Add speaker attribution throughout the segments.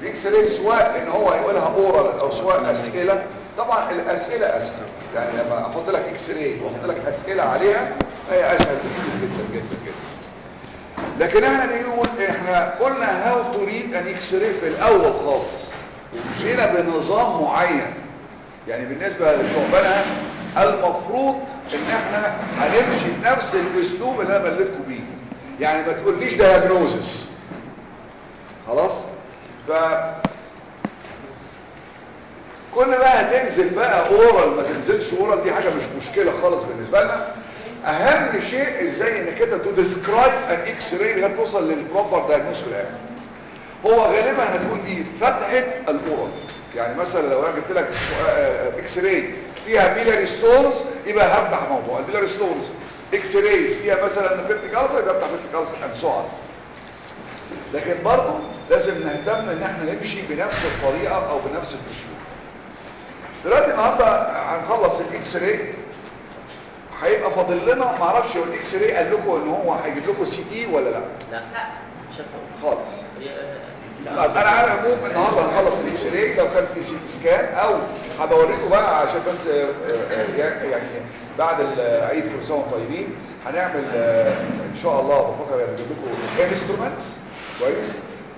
Speaker 1: الاكس راي سواء ان هو يقولها اورال او سواء اسئله طبعا الاسئله اسهل يعني لما احط لك اكس راي واحط لك اسئله عليها هي اسهل بكتير جدا جدا جدا لكن احنا نقول احنا قلنا هاو تو ريد ان اكس راي في الاول خالص ومشينا بنظام معين يعني بالنسبه للتعبانه المفروض ان احنا هنمشي بنفس الاسلوب اللي انا بلدكم بيه يعني ما تقوليش دايجنوزس خلاص ف كل بقى هتنزل بقى اورال ما تنزلش اورال دي حاجه مش مشكله خالص بالنسبه لنا اهم شيء ازاي انك انت تو ديسكرايب ان اكس راي لغايه توصل للبروبر دايجنوز في الاخر هو غالبا هتكون دي فتحه الاورال يعني مثلا لو انا جبت لك اكس راي فيها بيلاري ستونز يبقى هفتح موضوع البيلاري ستونز اكس رايز فيها مثلا بيبتيك ألسر يبقى افتح بيبتيك ألسر اند سو اون لكن برضه لازم نهتم ان احنا نمشي بنفس الطريقه او بنفس الاسلوب دلوقتي النهارده هنخلص الاكس راي هيبقى فاضل لنا ما اعرفش هو الاكس راي قال لكم ان هو هيجيب لكم سي تي ولا لا
Speaker 2: لا
Speaker 3: لا
Speaker 2: مش هتقول.
Speaker 1: خالص
Speaker 2: هي-
Speaker 1: طيب انا على العموم النهارده هنخلص الاكس راي لو كان في سي تي سكان او هبوريكم بقى عشان بس آه، آه، يعني بعد العيد كل سنه وانتم طيبين هنعمل آه، ان شاء الله بفكر اجيب لكم انسترومنتس كويس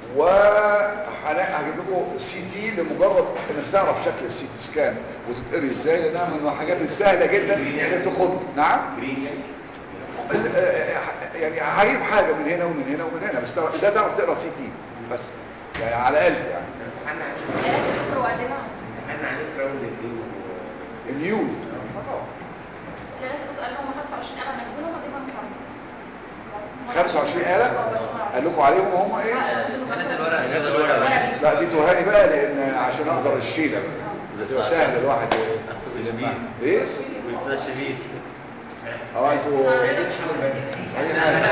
Speaker 1: وهجيب لكم سي تي لمجرد انك تعرف شكل السي تي سكان وتتقري ازاي لانها من الحاجات السهله جدا انك تاخد نعم
Speaker 4: جرين يعني
Speaker 1: ال- آه، يعني هجيب حاجه من هنا ومن هنا ومن هنا بس تعرف ازاي تعرف تقرا سي تي بس يعني على الاقل يعني
Speaker 4: احنا
Speaker 3: يا ريت تذكر وقتنا
Speaker 4: احنا هنقرا الفيو
Speaker 1: اليو آه.
Speaker 3: لا لا كنت قال لهم 25 انا مجنونه هجيبها من
Speaker 1: 25 آلة قال لكم عليهم هم ايه
Speaker 2: كانت الورق
Speaker 5: كانت الورق.
Speaker 1: لا دي توهاني بقى لان عشان اقدر الشيله بقى تبقى سهل الواحد يلمها ايه
Speaker 2: ويتسال شبيه
Speaker 1: اه انتوا اي حاجه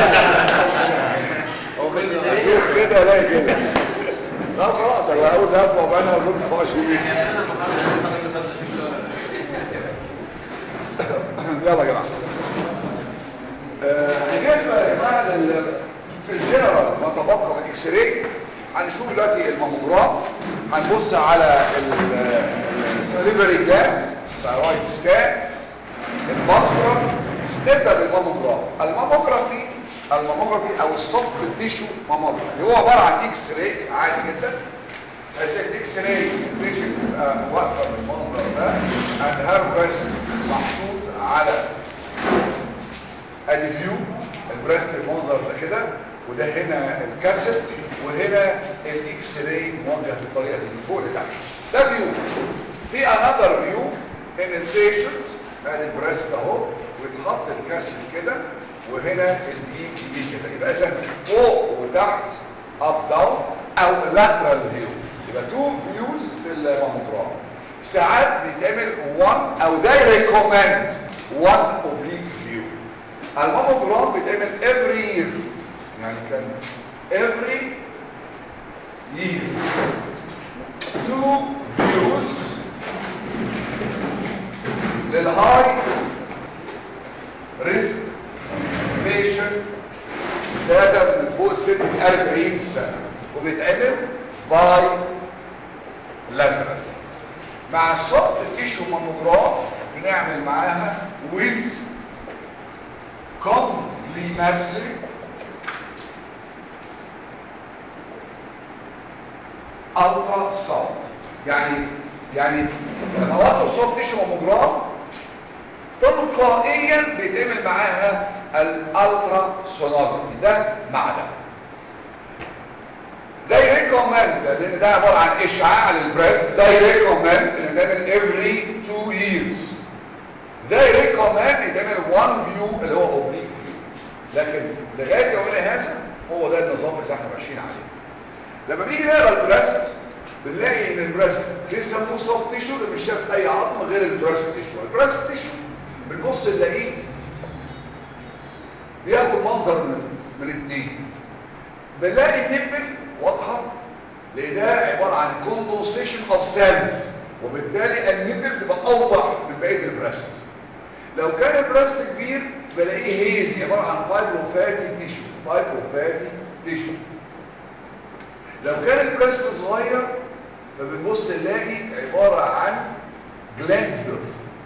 Speaker 2: هو كل
Speaker 1: اسوق كده الاقي كده لا خلاص انا اول ما ابقى انا اقول 25 يلا يا جماعه آه، بالنسبه يا جماعه لل في الجنرال ما تبقى من اكس راي هنشوف دلوقتي الماموجرام هنبص على السليفري جلاندز الثايرويد سكان الباسكولار نبدا بالماموجرام الماموجرافي الماموجرافي او السوفت تيشو ماموجرافي هو عباره عن اكس راي عادي جدا بس الاكس راي بيشنت بتبقى واقفه بالمنظر ده and her breast محطوط على ادي فيو البريست المنظر ده كده وده هنا الكاسيت وهنا الاكس راي موجه بالطريقه دي من فوق لتحت ده فيو في انذر فيو ان البيشنت ادي البريست اهو ويتحط الكاسيت كده وهنا البيك دي كده يبقى اذا فوق وتحت اب داون او لاترال فيو يبقى تو فيوز للماموجرام ساعات بيتعمل 1 او ده ريكومند 1 اوبليك فيو الماموجرام بيتعمل every year يعني كان every year two views للهاي ريسك بيشنت داتا من فوق سن 40 سنة وبيتعمل باي لاترال مع السوفت تيشو ماموجرام بنعمل معاها ويز complementary الترا ساوند يعني يعني لما وقت صوت تيشو ماموجرام تلقائيا بيتعمل معاها الالترا سونوجرافي ده مع ده ده يريكومند لان ده عباره عن اشعاع للبريست ده يريكومند ان تعمل every two years ده يريكومند يتعمل one view اللي هو اوبليك فيو لكن لغايه يومنا هذا هو ده النظام اللي احنا ماشيين عليه لما بنيجي نقرا البريست بنلاقي ان البريست لسه مو سوفت تيشو اللي مش شايف اي عظم غير البريست تيشو البريست تيشو بنبص نلاقيه بياخد منظر من من اتنين بنلاقي النبل واضحه لان ده عباره عن كوندوسيشن اوف سيلز وبالتالي النبل بيبقى اوضح من بقيه البريست لو كان البريست كبير بلاقيه هيزي عباره عن فايبروفاتي تيشو فايبروفاتي تيشو لو كان البريست صغير فبنبص نلاقي عبارة عن جلاندلر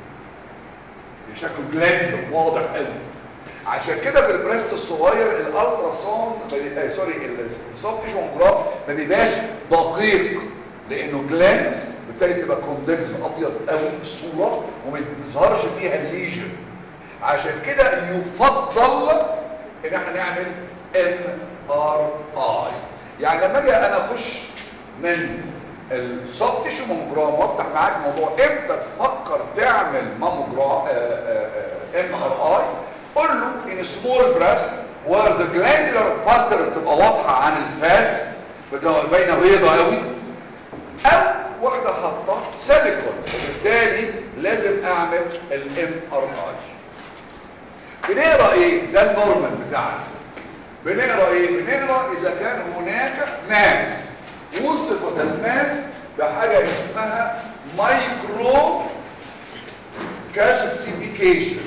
Speaker 1: شكله جلاندلر واضح قوي عشان كده في البريست الصغير الالترا ساوند ما بي- آه، سوري السوفت تيشو انجراف ما بيبقاش دقيق لانه جلاند بالتالي تبقى كوندكس ابيض قوي الصوره وما بيظهرش فيها الليجن عشان كده يفضل ان احنا نعمل ام ار اي يعني لما اجي انا اخش من السوفت تيشو ماموجرام وافتح معاك موضوع امتى تفكر تعمل ماموجرام ام ار اي قول له ان سمول بريست where the glandular pattern تبقى واضحه عن الفات بتبقى باينه بيضه قوي او واحده حاطه سيليكون وبالتالي لازم اعمل الام ار اي بنقرا ايه ده النورمال بتاعنا بنقرا ايه بنقرا اذا كان هناك ماس وصفت الماس بحاجه اسمها مايكرو كالسيفيكيشن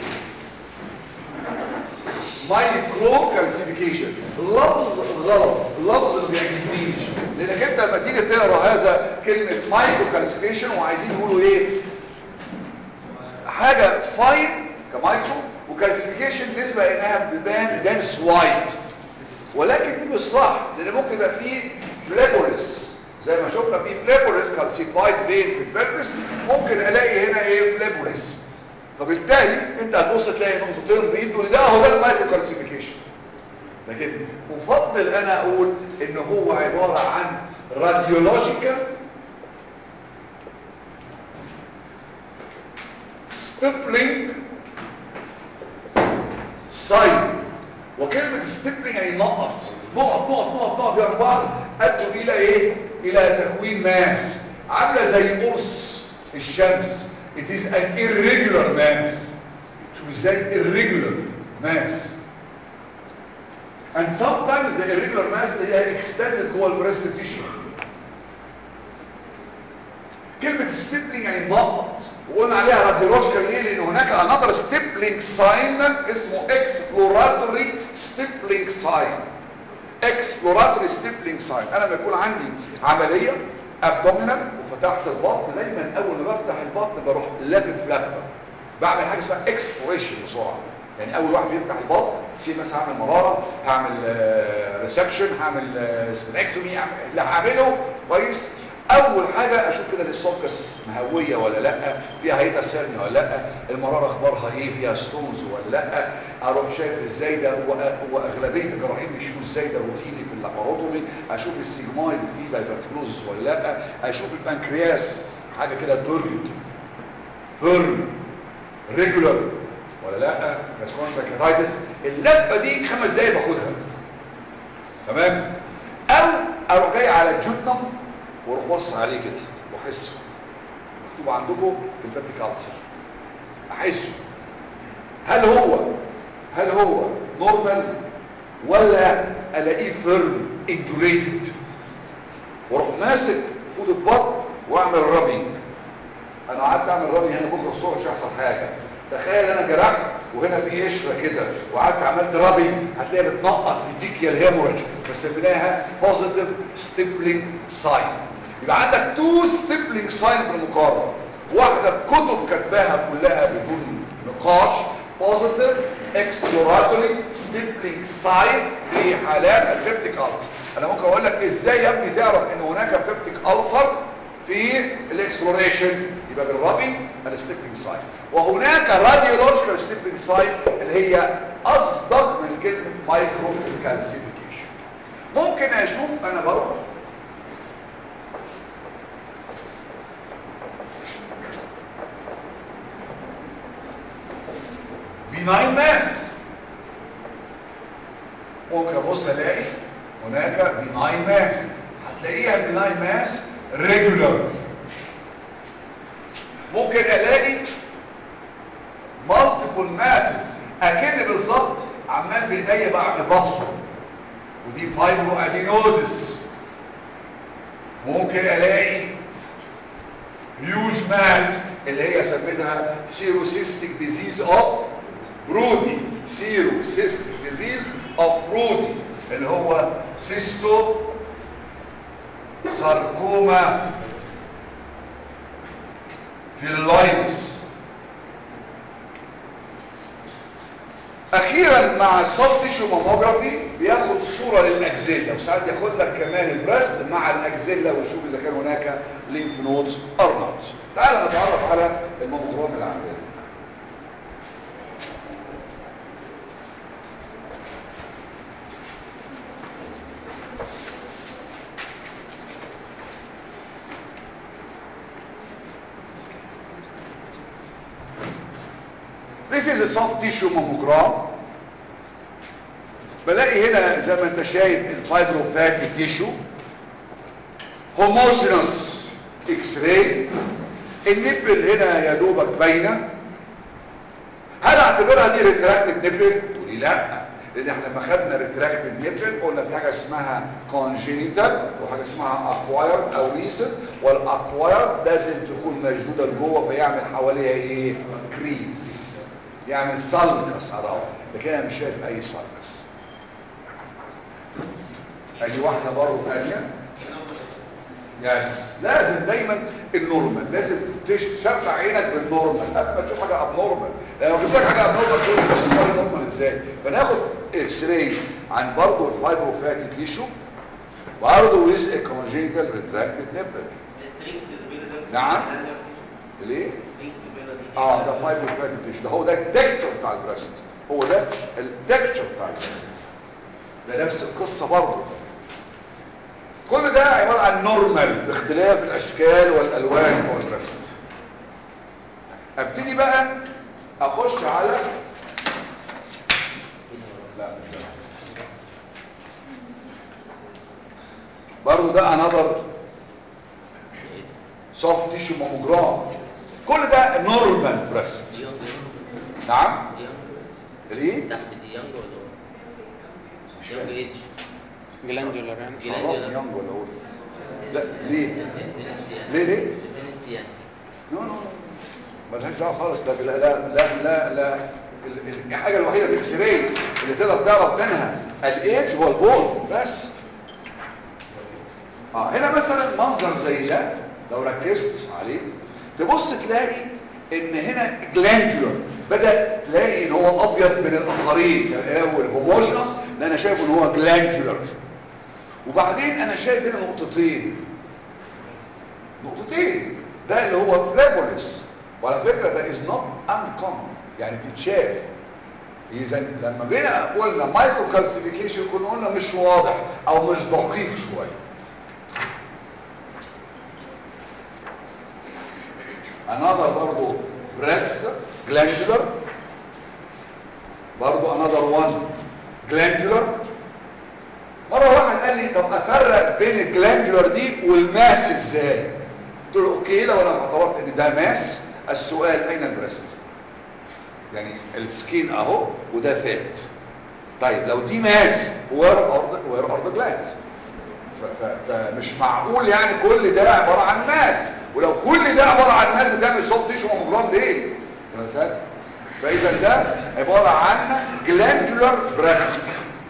Speaker 1: مايكرو كالسيفيكيشن لفظ غلط لفظ ما بيعجبنيش لانك انت لما تيجي تقرا هذا كلمه مايكرو كالسيفيكيشن وعايزين يقولوا ايه حاجه فاين كمايكرو وكالسيفيكيشن بالنسبه انها بيبان دنس وايت ولكن دي مش صح لان ممكن يبقى فيه فليبوريس زي ما شفنا في فليبوريس كالسيفايد بين في البلبس ممكن الاقي هنا ايه فليبوريس فبالتالي انت هتبص تلاقي نقطتين بيض تقول ده هو ده المايكرو كالسيفيكيشن لكن افضل انا اقول ان هو عباره عن راديولوجيكال ستيبلينج ساين وكلمة ستيبلينج يعني نقط نقط نقط نقط نقط جنب بعض ادوا الى ايه الى تكوين ماس عامله زي قرص الشمس it is an irregular mass شوف ازاي irregular mass and sometimes the irregular mass اللي هي extended جوه البريست تيشو كلمة ستيبلينج يعني نقط وقلنا عليها راديولوجيكال ليه لان هناك another stippling sign اسمه exploratory stippling sign exploratory stippling sign انا لما يكون عندي عملية ابدومينال وفتحت البطن دايما اول ما بفتح البطن بروح لافف لفه بعمل حاجه اسمها اكسبلوريشن بسرعه يعني اول واحد بيفتح البطن شيء مثلا هعمل مراره هعمل ريسكشن هعمل سبلكتومي اللي هعمله كويس اول حاجه اشوف كده الاسوفكس مهويه ولا لا فيها هيئه سيرني ولا لا المراره اخبارها ايه فيها ستونز ولا لا اروح شايف ازاي ده واغلبيه الجراحين بيشوفوا ازاي ده روتيني في اللاباروتومي اشوف السيجمويد فيه دايبرتكلوزس ولا لا اشوف البنكرياس حاجه كده دورد فيرم ريجولار ولا لا كاسكون بانكرياتايتس اللفه دي خمس دقايق باخدها تمام او اروح جاي على الجوتنم واروح بص عليه كده واحسه مكتوب عندكم في البابتيك ألسر احسه هل هو هل هو نورمال ولا الاقيه فيرم انجوليتد واروح ماسك فود البطن واعمل رابينج انا قعدت اعمل رابينج هنا بكره الصبح مش هيحصل حاجه تخيل انا جرحت وهنا في قشره كده وقعدت عملت رابينج هتلاقيها بتنقط بتيكيال هيموريج فسميناها بوزيتيف ستيبلينج ساين يبقى عندك تو ستيبلينج ساين في المقارنه واحده كتب كاتباها كلها بدون نقاش بوزيتيف اكسبلوراتوري ستيبلينج ساين في حالات البيبتيك ألسر انا ممكن اقول لك ازاي يا ابني تعرف ان هناك بيبتيك ألسر في الاكسبلوريشن يبقى بالرابي الستيبلينج ساين وهناك راديولوجيكال ستيبلينج ساين اللي هي اصدق من كلمه مايكرو كالسيفيكيشن ممكن اشوف انا بروح بناين ماس ممكن ابص الاقي هناك بناين ماس هتلاقيها البناين ماس ريجولار ممكن الاقي مالتيبل ماسز اكن بالظبط عمال بايديا بعمل بحصر ودي فايبرو ادينوزس ممكن الاقي هيوج ماس اللي هي سميتها سيروسيستيك ديزيز اوف برودي سيروسيستيك ديزيز اوف برودي اللي هو سيستو ساركوما في اللاينز اخيرا مع السوفت تيشو ماموجرافي بياخد صوره للاجزله وساعات ياخد لك كمان البريست مع الاجزله ويشوف اذا كان هناك لينف نودز اور نوت تعال نتعرف على الماموجرام اللي عندنا This is a soft tissue mammogram بلاقي هنا زي ما انت شايف الفايبروفاتي تيشو homogeneous اكس راي النبل هنا يا دوبك باينه هل اعتبرها دي ريتراكتد نبل تقولي لا لان احنا لما خدنا ريتراكتد نبل قلنا في حاجه اسمها كونجينيتال وحاجه اسمها اكوايرد او ريسنت والاكوايرد لازم تكون مشدوده لجوه فيعمل حواليها ايه كريز يعمل سلكس على لكن انا مش شايف اي سلكس ادي واحده برضه ثانيه يس لازم دايما النورمال لازم تشفع عينك بالنورمال قبل ما تشوف حاجه ابنورمال لو جبت لك حاجه ابنورمال تقول مش هتعرف نورمال ازاي فناخد اكس راي عن برضه الفايبروفاتي تيشو برضه ويز ا كونجيتال ريتراكتد نيبل
Speaker 2: التريكس البيضة ده
Speaker 1: نعم. ليه
Speaker 2: التريكس البيضة دي
Speaker 1: اه ده فايبروفاتي تيشو ده هو ده التكتشر بتاع البريست هو ده التكتشر بتاع البريست ده نفس القصه برضه كل ده عباره عن نورمال باختلاف الاشكال والالوان بتوع البريست ابتدي بقى اخش على لا مش ده برضه ده انذر سوفت تيشو ماموجرام كل ده نورمال بريست
Speaker 2: دي يونج
Speaker 1: نعم
Speaker 2: دي يونج
Speaker 1: الايه
Speaker 2: تحت دي يونج ولا
Speaker 1: مش
Speaker 2: يونج
Speaker 1: فاهم.
Speaker 2: ايدج
Speaker 5: جلاندولار يعني
Speaker 1: مش عارف يونج ولا اقول لا ليه
Speaker 2: الدينستي يعني
Speaker 1: ليه ليه
Speaker 2: الدينستي يعني
Speaker 1: نو نو ملهاش دعوه خالص لا لا لا لا لا, لا. ال- ال- الحاجه الوحيده الاكس راي اللي تقدر تعرف منها الايدج هو البول بس اه هنا مثلا منظر زي ده لو ركزت عليه تبص تلاقي ان هنا جلاندولار بدا تلاقي ان هو ابيض من الاخرين الاول هوموجينوس ده انا شايفه ان هو جلاندولار وبعدين انا شايف هنا نقطتين نقطتين ده اللي هو فلابوليس وعلى فكرة ده is not uncommon يعني تتشاف اذا لما جينا قلنا مايكرو كالسيفيكيشن كنا قلنا مش واضح او مش دقيق شويه another برضو breast glandular برضو another one glandular مرة واحد قال لي طب افرق بين الجلاندولار دي والماس ازاي قلت له اوكي لو انا اعتبرت ان ده ماس السؤال اين البريست يعني السكين اهو وده فات طيب لو دي ماس وير ارض وير ارض جلاند فمش معقول يعني كل ده عباره عن ماس ولو كل ده عباره عن ماس ده مش صوت تيشو ماموجرام ليه مثلا فاذا ده عباره عن جلاندولار بريست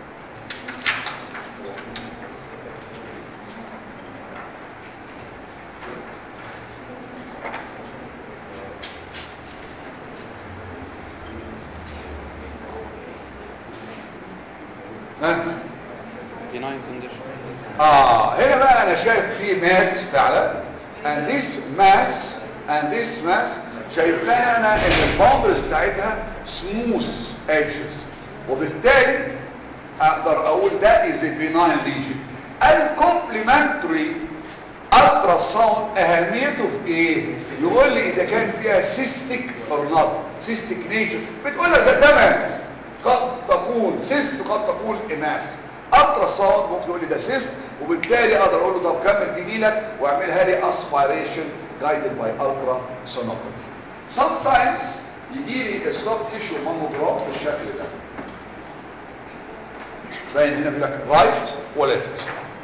Speaker 1: ها
Speaker 5: benign condition
Speaker 1: اه هنا بقى انا شايف في ماس فعلا and this mass and this mass شايفها انا ان الباوندرز بتاعتها smooth edges وبالتالي اقدر اقول ده is a benign lesion الكومبلمنتري الترا ساوند اهميته في ايه يقول لي اذا كان فيها سيستيك اور نوت سيستيك نيتشر بتقول لك ده ده ماس قد تكون سيست وقد تكون اماس الترا ساوند ممكن يقول لي ده سيست وبالتالي اقدر اقول له طب كمل دي لك واعملها لي اسبيريشن جايدد باي الترا سونوجرافي سام تايمز يجي لي السوفت تيشو ماموجرام بالشكل ده باين هنا بيقول لك رايت وليفت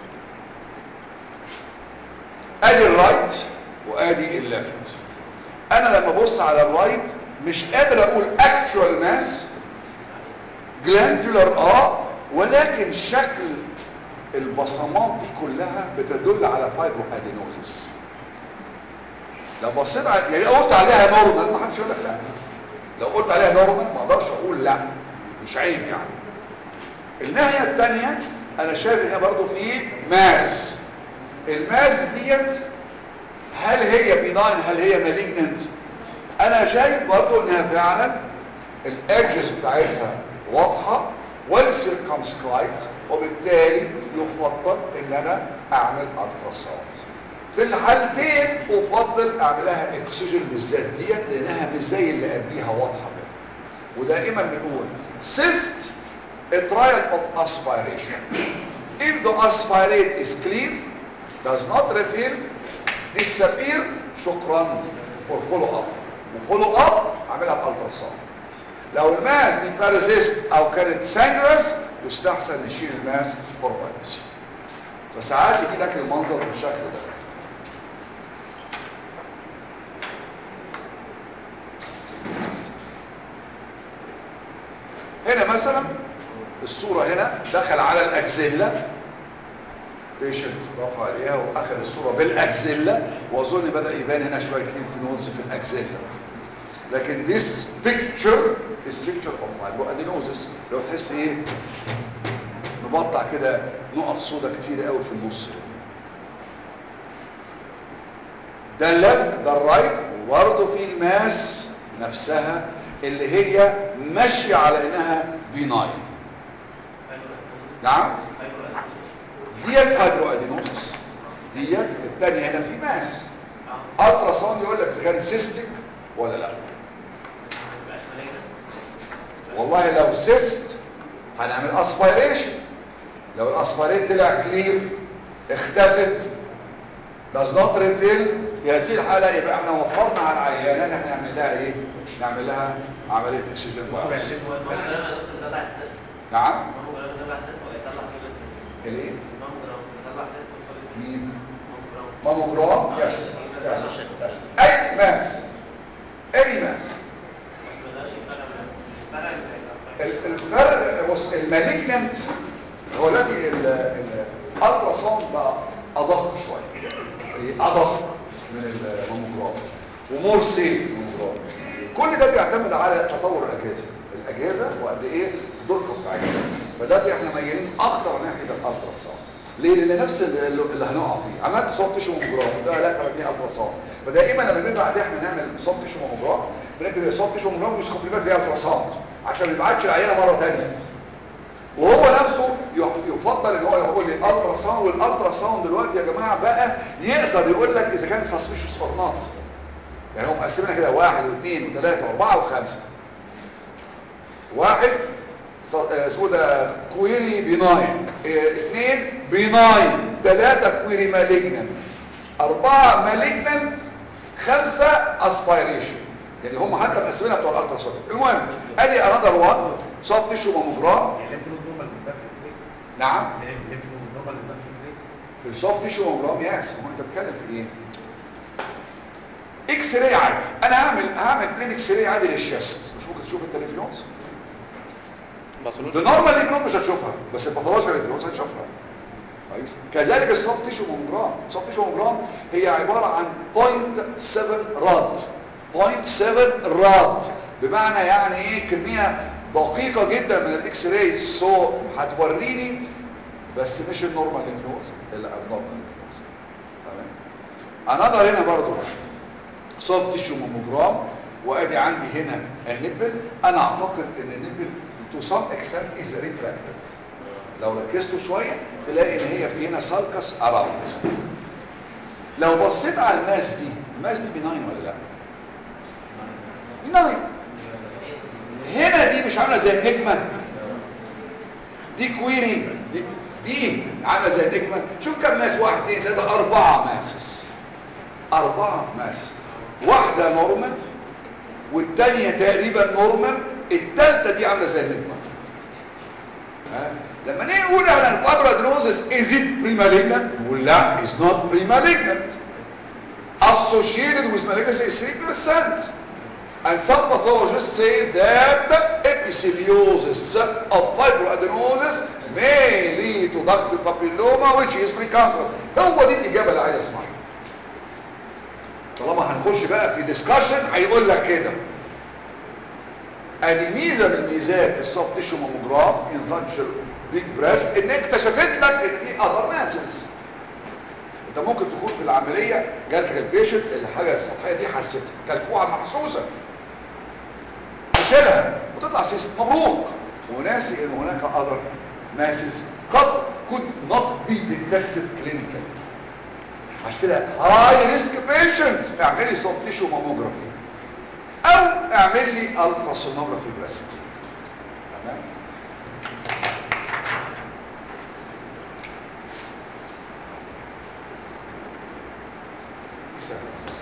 Speaker 1: ادي الرايت وادي الليفت انا لما ابص على الرايت مش قادر اقول اكتوال ماس جلاندولار اه ولكن شكل البصمات دي كلها بتدل على فايبرو ادينوزس لو بصيت على يعني لو قلت عليها نورمال ما حدش يقول لك لا لو قلت عليها نورمال ما اقدرش اقول لا مش عيب يعني الناحيه الثانيه انا شايف ان برضه في ماس الماس ديت هل هي بيناين هل هي مالجننت انا شايف برضه انها فعلا الاجز بتاعتها واضحه والسيركمسكرايبد وبالتالي يفضل ان انا اعمل التراساوند في الحالتين افضل اعملها اكسجين بالذات ديت لانها مش زي اللي قبليها واضحه بقى. ودائما بنقول cyst a trial of aspiration if the aspirate is clean does not refill disappear شكرا or follow up وfollow up اعملها بالتراساوند لو الماس دي بارازيست او كانت سانجرس يستحسن نشيل الماس فور بايوبسي فساعات يجي لك المنظر بالشكل ده هنا مثلا الصورة هنا دخل على الأجزلة بيشنت رفع عليها وأخذ الصورة بالأجزلة وأظن بدأ يبان هنا شوية ليمف نودز في الأجزلة لكن this picture is picture of fibroadenosis لو تحس ايه مبطع كده نقط سودا كتير قوي في النص ده اللفت ده الرايت وبرضه في الماس نفسها اللي هي ماشيه على انها بيناين نعم ديت فايبروادينوزس ديت الثانيه هنا في ماس الترا ساوند يقول لك اذا كان سيستيك ولا لا والله لو سيست هنعمل اسبيريشن لو الاسبيريت طلع كلير اختفت does not refill في هذه الحالة يبقى احنا وفرنا على العيانة ان احنا نعمل لها ايه نعمل لها عملية اكسجين بايوبسي نعم الايه مين ماموجرام يس يس اي ماس اي ماس الفرق بص المالجنت هو الذي الالترا ساوند بقى ادق شويه ادق من الماموجرام ومور سيف الماموجرام كل ده بيعتمد على تطور الاجهزه الاجهزه وقد ايه الدقه بتاعتها فده احنا ميالين اكتر ناحيه الالترا ساوند ليه لان نفس اللي, اللي هنقع فيه عملت صوت تيشو ماموجرام ده لا فيه الترا ساوند فدائما لما بنبقى قاعدين احنا نعمل صوت تيشو ماموجرام بنكتب صوت تيشو ماموجرام مش كومبليمنت فيها الترا ساوند عشان ما يبعتش العينه مره ثانيه وهو نفسه يفضل ان هو يقول لي الترا ساوند والالترا ساوند دلوقتي يا جماعه بقى يقدر يقول لك اذا كان سسبيشوس اور نوت يعني هم مقسمينها كده واحد واثنين وثلاثه واربعه وخمسه واحد اسمه ده كويري بيناين اثنين بيناين ثلاثه كويري مالجننت اربعه مالجننت خمسه اسبيريشن يعني هم حتى مقسمينها بتوع الالترا ساوند المهم ادي انذر وان صوت تيشو ماموجرام نعم في السوفت تيشو ماموجرام ياس هو انت بتتكلم في ايه اكس راي عادي انا هعمل هعمل بلين اكس راي عادي للشست مش ممكن تشوف انت ليفنوز بنورمال ليفنوز مش هتشوفها بس الباثولوجيكال ليفنوز هتشوفها كويس كذلك السوفت تيشو ماموجرام السوفت تيشو ماموجرام هي عباره عن 0.7 راد 0.7 راد بمعنى يعني ايه كميه دقيقه جدا من الاكس راي سو هتوريني بس مش النورمال لينفنوز الا النورمال لينفنوز تمام انذر هنا برضو سوفت تيشو ماموجرام وادي عندي هنا النبل انا اعتقد ان النبل تو سام اكستنت از ريتراكتد لو ركزتوا شويه تلاقي ان هي في هنا سالكس اراوند لو بصيت على الماس دي الماس دي بناين ولا لا بناين هنا دي مش عامله زي النجمه دي كويري دي, دي عامله زي النجمه شوف كم ماس واحد اثنين ثلاثه اربعه ماسس اربعه ماسس واحده نورمال والثانيه تقريبا نورمال الثالثه دي عامله زي النجمه ها لما نيجي نقول على الفايبرادروزس از ات بريماليجنت نقول لا از نوت بريماليجنت associated with malignancy is 3% And some pathologists say that epitheliosis of fibroadenosis may lead to ductal papilloma which is precancerous هو دي الإجابة اللي عايز اسمعها طالما هنخش بقى في ديسكشن هيقول لك كده ادي ميزه من ميزات السوفت تيشو ماموجرام ان ساتش بيج بريست ان اكتشفت لك ان في اذر ماسز انت ممكن تكون في العمليه جالك البيشنت الحاجه السطحيه دي حسيتها كلكوعه محسوسه تشيلها وتطلع سيست مبروك وناسي ان هناك اذر ماسز قد could not be detected clinically عشان كده هاي ريسك بيشنت اعمل لي سوفت تيشو ماموجرافي او اعمل لي التراسونوجرافي بريست تمام سهل.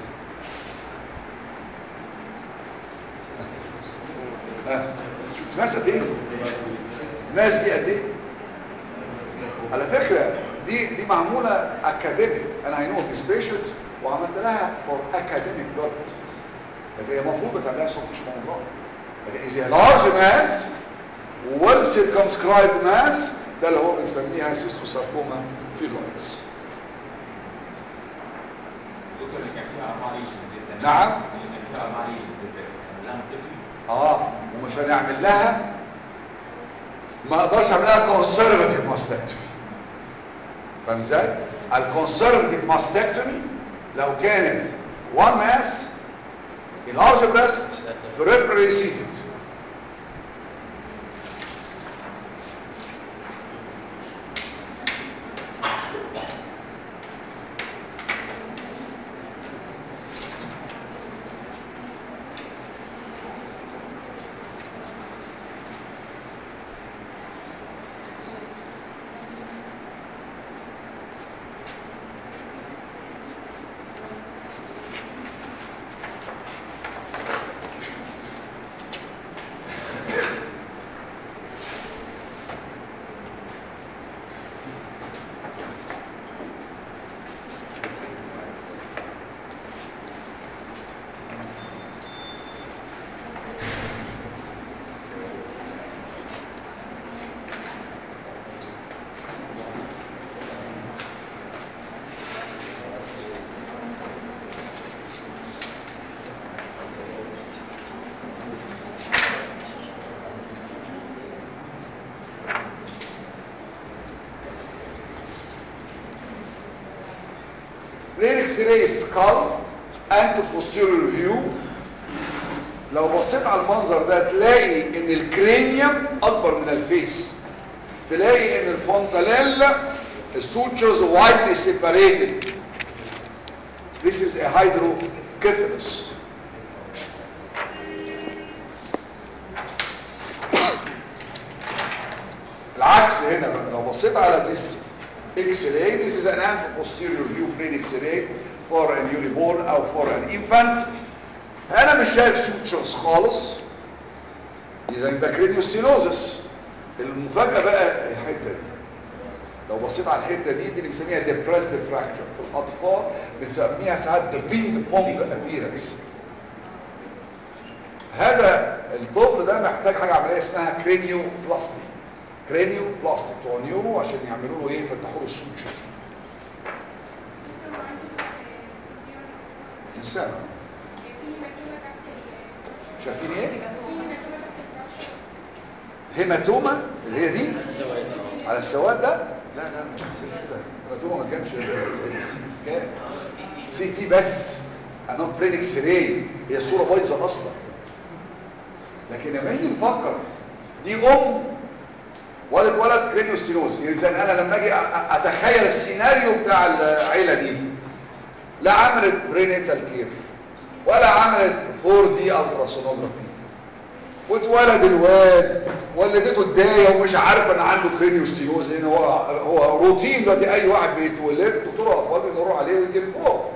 Speaker 1: ها ناس قد ايه ناس دي قد ايه على فكره دي دي معموله اكاديميك انا اي نو ذيس بيشنت وعملت لها فور اكاديميك بيربز لكن هي المفروض بتعملها صوت مش موضوع لكن اذا لارج ماس ويل سيركمسكرايب ماس ده اللي هو بنسميها سيستوساركوما فيلويدز
Speaker 6: دكتور اللي كان فيها اربع ليشنز دي
Speaker 1: نعم.
Speaker 6: اللي كان فيها اربع ليشنز دي كان لها مستقبل
Speaker 1: اه ومش هنعمل لها ما اقدرش اعمل لها كونسرفتيف ماستكتومي فاهم ازاي الكونسرفتيف ماستكتومي لو كانت وان ماس a large breast peripherally seated الاكس راي سكال انتو posterior فيو لو بصيت على المنظر ده تلاقي ان الكرينيوم اكبر من الفيس تلاقي ان الفونتانيلا السوتشرز widely separated this is a hydrocephalus العكس هنا بقى لو بصيت على this X-ray this is an anteposterior view plain X-ray for a newborn او for an infant انا مش شايف سوتشرز خالص اذا ده كرينيوستينوزس المفاجاه بقى الحته دي لو بصيت على الحته دي دي اللي بنسميها depressed fracture في الاطفال بنسميها ساعات the ping pong appearance هذا الطفل ده محتاج حاجه عمليه اسمها كرينيو بلاستي كرينيو بلاستي بتوع نيورو عشان يعملوا له ايه يفتحوا له السوتشر انسان شايفين ايه هيماتوما اللي هي دي
Speaker 2: السواد
Speaker 1: على السواد ده لا لا مش هتصير كده هيماتوما ما كانش سي تي سكان سي تي بس انا برين اكس راي هي الصوره بايظه اصلا لكن لما نيجي نفكر دي ام ولد ولد كرينيوستينوز اذا انا لما اجي أ- أ- اتخيل السيناريو بتاع العيله دي لا عملت برينيتال كير ولا عملت 4 دي التراسونوجرافي واتولد الواد ولدته الدايه ومش عارفه ان عنده كرينيوستينوز لان هو هو روتين دلوقتي اي واحد بيتولد دكتور الاطفال بيمروا عليه ويجيب فوق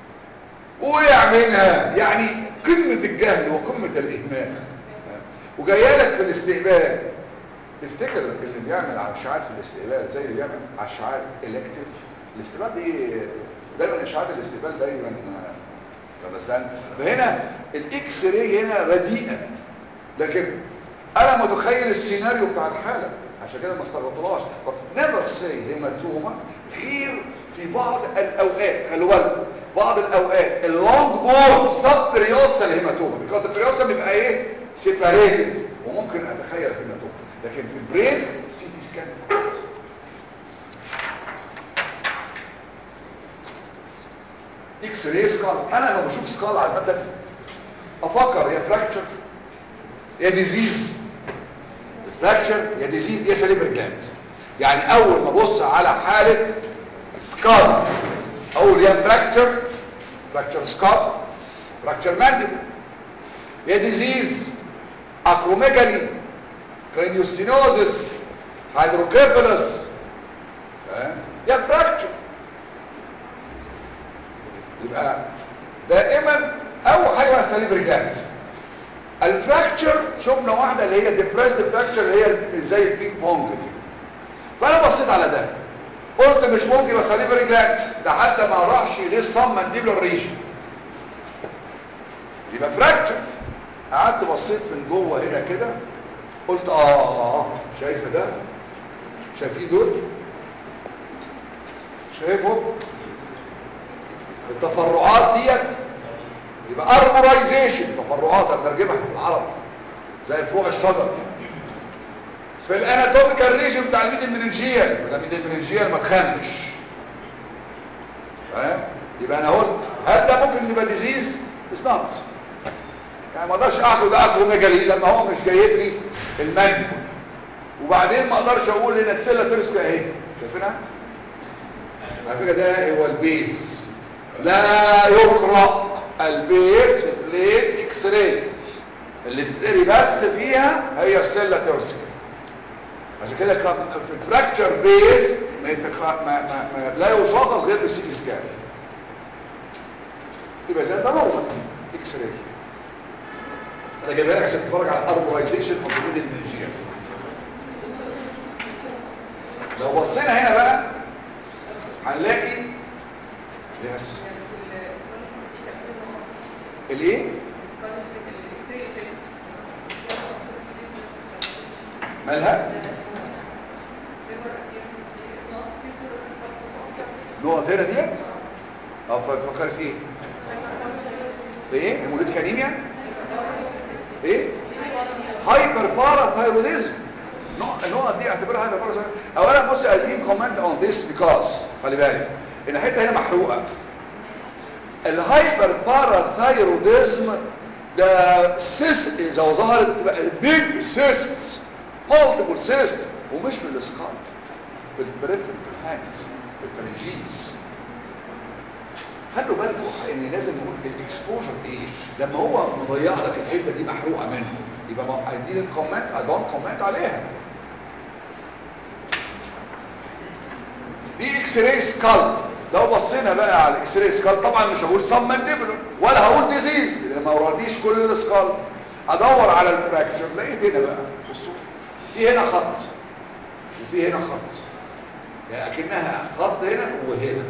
Speaker 1: ويعملها يعني قمه الجهل وقمه الاهمال وجايه لك في الاستقبال تفتكر اللي بيعمل اشعاعات في الاستقبال زي اللي بيعمل اشعاعات الكتيف الاستقبال دي دايما اشعاعات الاستقبال دايما understand فهنا الاكس راي هنا رديئه لكن انا متخيل السيناريو بتاع الحاله عشان كده ما استغربتلاش but never say هيماتوما غير في بعض الاوقات خلوا بالكم بعض الاوقات اللونج بورد سب بريوسال هيماتوما بيكون البريوسال بيبقى ايه سيباريتد وممكن اتخيل هيماتوما لكن في البرين سي تي سكان اكس راي سكال انا لما بشوف سكال عامه افكر يا فراكتشر يا ديزيز فراكتشر يا ديزيز يا سليبر جلاند يعني اول ما ابص على حاله سكال اقول يا فراكتشر فراكتشر سكال فراكتشر مانديبل يا ديزيز اكروميجالي كرينيوستينوزس هيدروكيفالس يا فراكتشر يبقى دائما اول حاجه بقى السليبر جلاند الفراكتشر شفنا واحده اللي هي ديبريسد فراكتشر اللي هي زي البينج بونج دي فانا بصيت على ده قلت مش ممكن يبقى سليفري جلاند ده حتى ما راحش للصم مانديبلر ريجن يبقى فراكتشر قعدت بصيت من جوه هنا كده قلت اه شايفه ده شايفين دول شايفهم التفرعات ديت يبقى اربورايزيشن تفرعات هنترجمها بالعربي زي فروع الشجر في الاناتوميكال ريجن بتاع الميدل مننجيال وده ميدل مننجيال ما تخانش فاهم يبقى انا قلت هل ده ممكن يبقى ديزيز اتس نوت يعني ما اقدرش اعمل ده اكروميجالي لما هو مش جايب لي المانيبول وبعدين ما اقدرش اقول ان السيلا ترسكا اهي شايفينها على فكره ده هو البيس لا يقرا البيس في بلين اكس راي اللي بتقري بس فيها هي السيلا ترسكا عشان كده كان في الفراكتشر بيس ما, يتخ... ما, ما, ما لا يشخص غير بالسي تي سكان يبقى زي ده نورمال اكس راي انا جايبها لك عشان تتفرج على الاربورايزيشن اوف ذا ميدل منجيال لو بصينا هنا بقى هنلاقي يس الايه مالها نقط هنا ديت اه فكر في ايه ايه هيموليتيك انيميا ايه هايبر باراثايروديزم النقط دي اعتبرها هايبر باراثايروديزم اولا بص قايلين كومنت اون ذس بيكوز خلي بالك ان الحته هنا محروقه الهايبر باراثايروديزم ده سيست اذا ظهرت تبقى بيج سيست مالتيبل سيست ومش في الاسقاط في البريفري في الهاندز في الفرنجيز خلوا بالكم ان لازم نقول الاكسبوجر ايه لما هو مضيع لك الحته دي محروقه منه يبقى ما عايزين الكومنت ادون كومنت عليها دي اكس راي سكال لو بصينا بقى على الاكس راي سكال طبعا مش هقول سم مانديبلر ولا هقول ديزيز ما ورانيش كل السكال ادور على الفراكتشر لقيت هنا بقى بصوا في هنا خط وفي هنا خط يعني اكنها خط هنا وهنا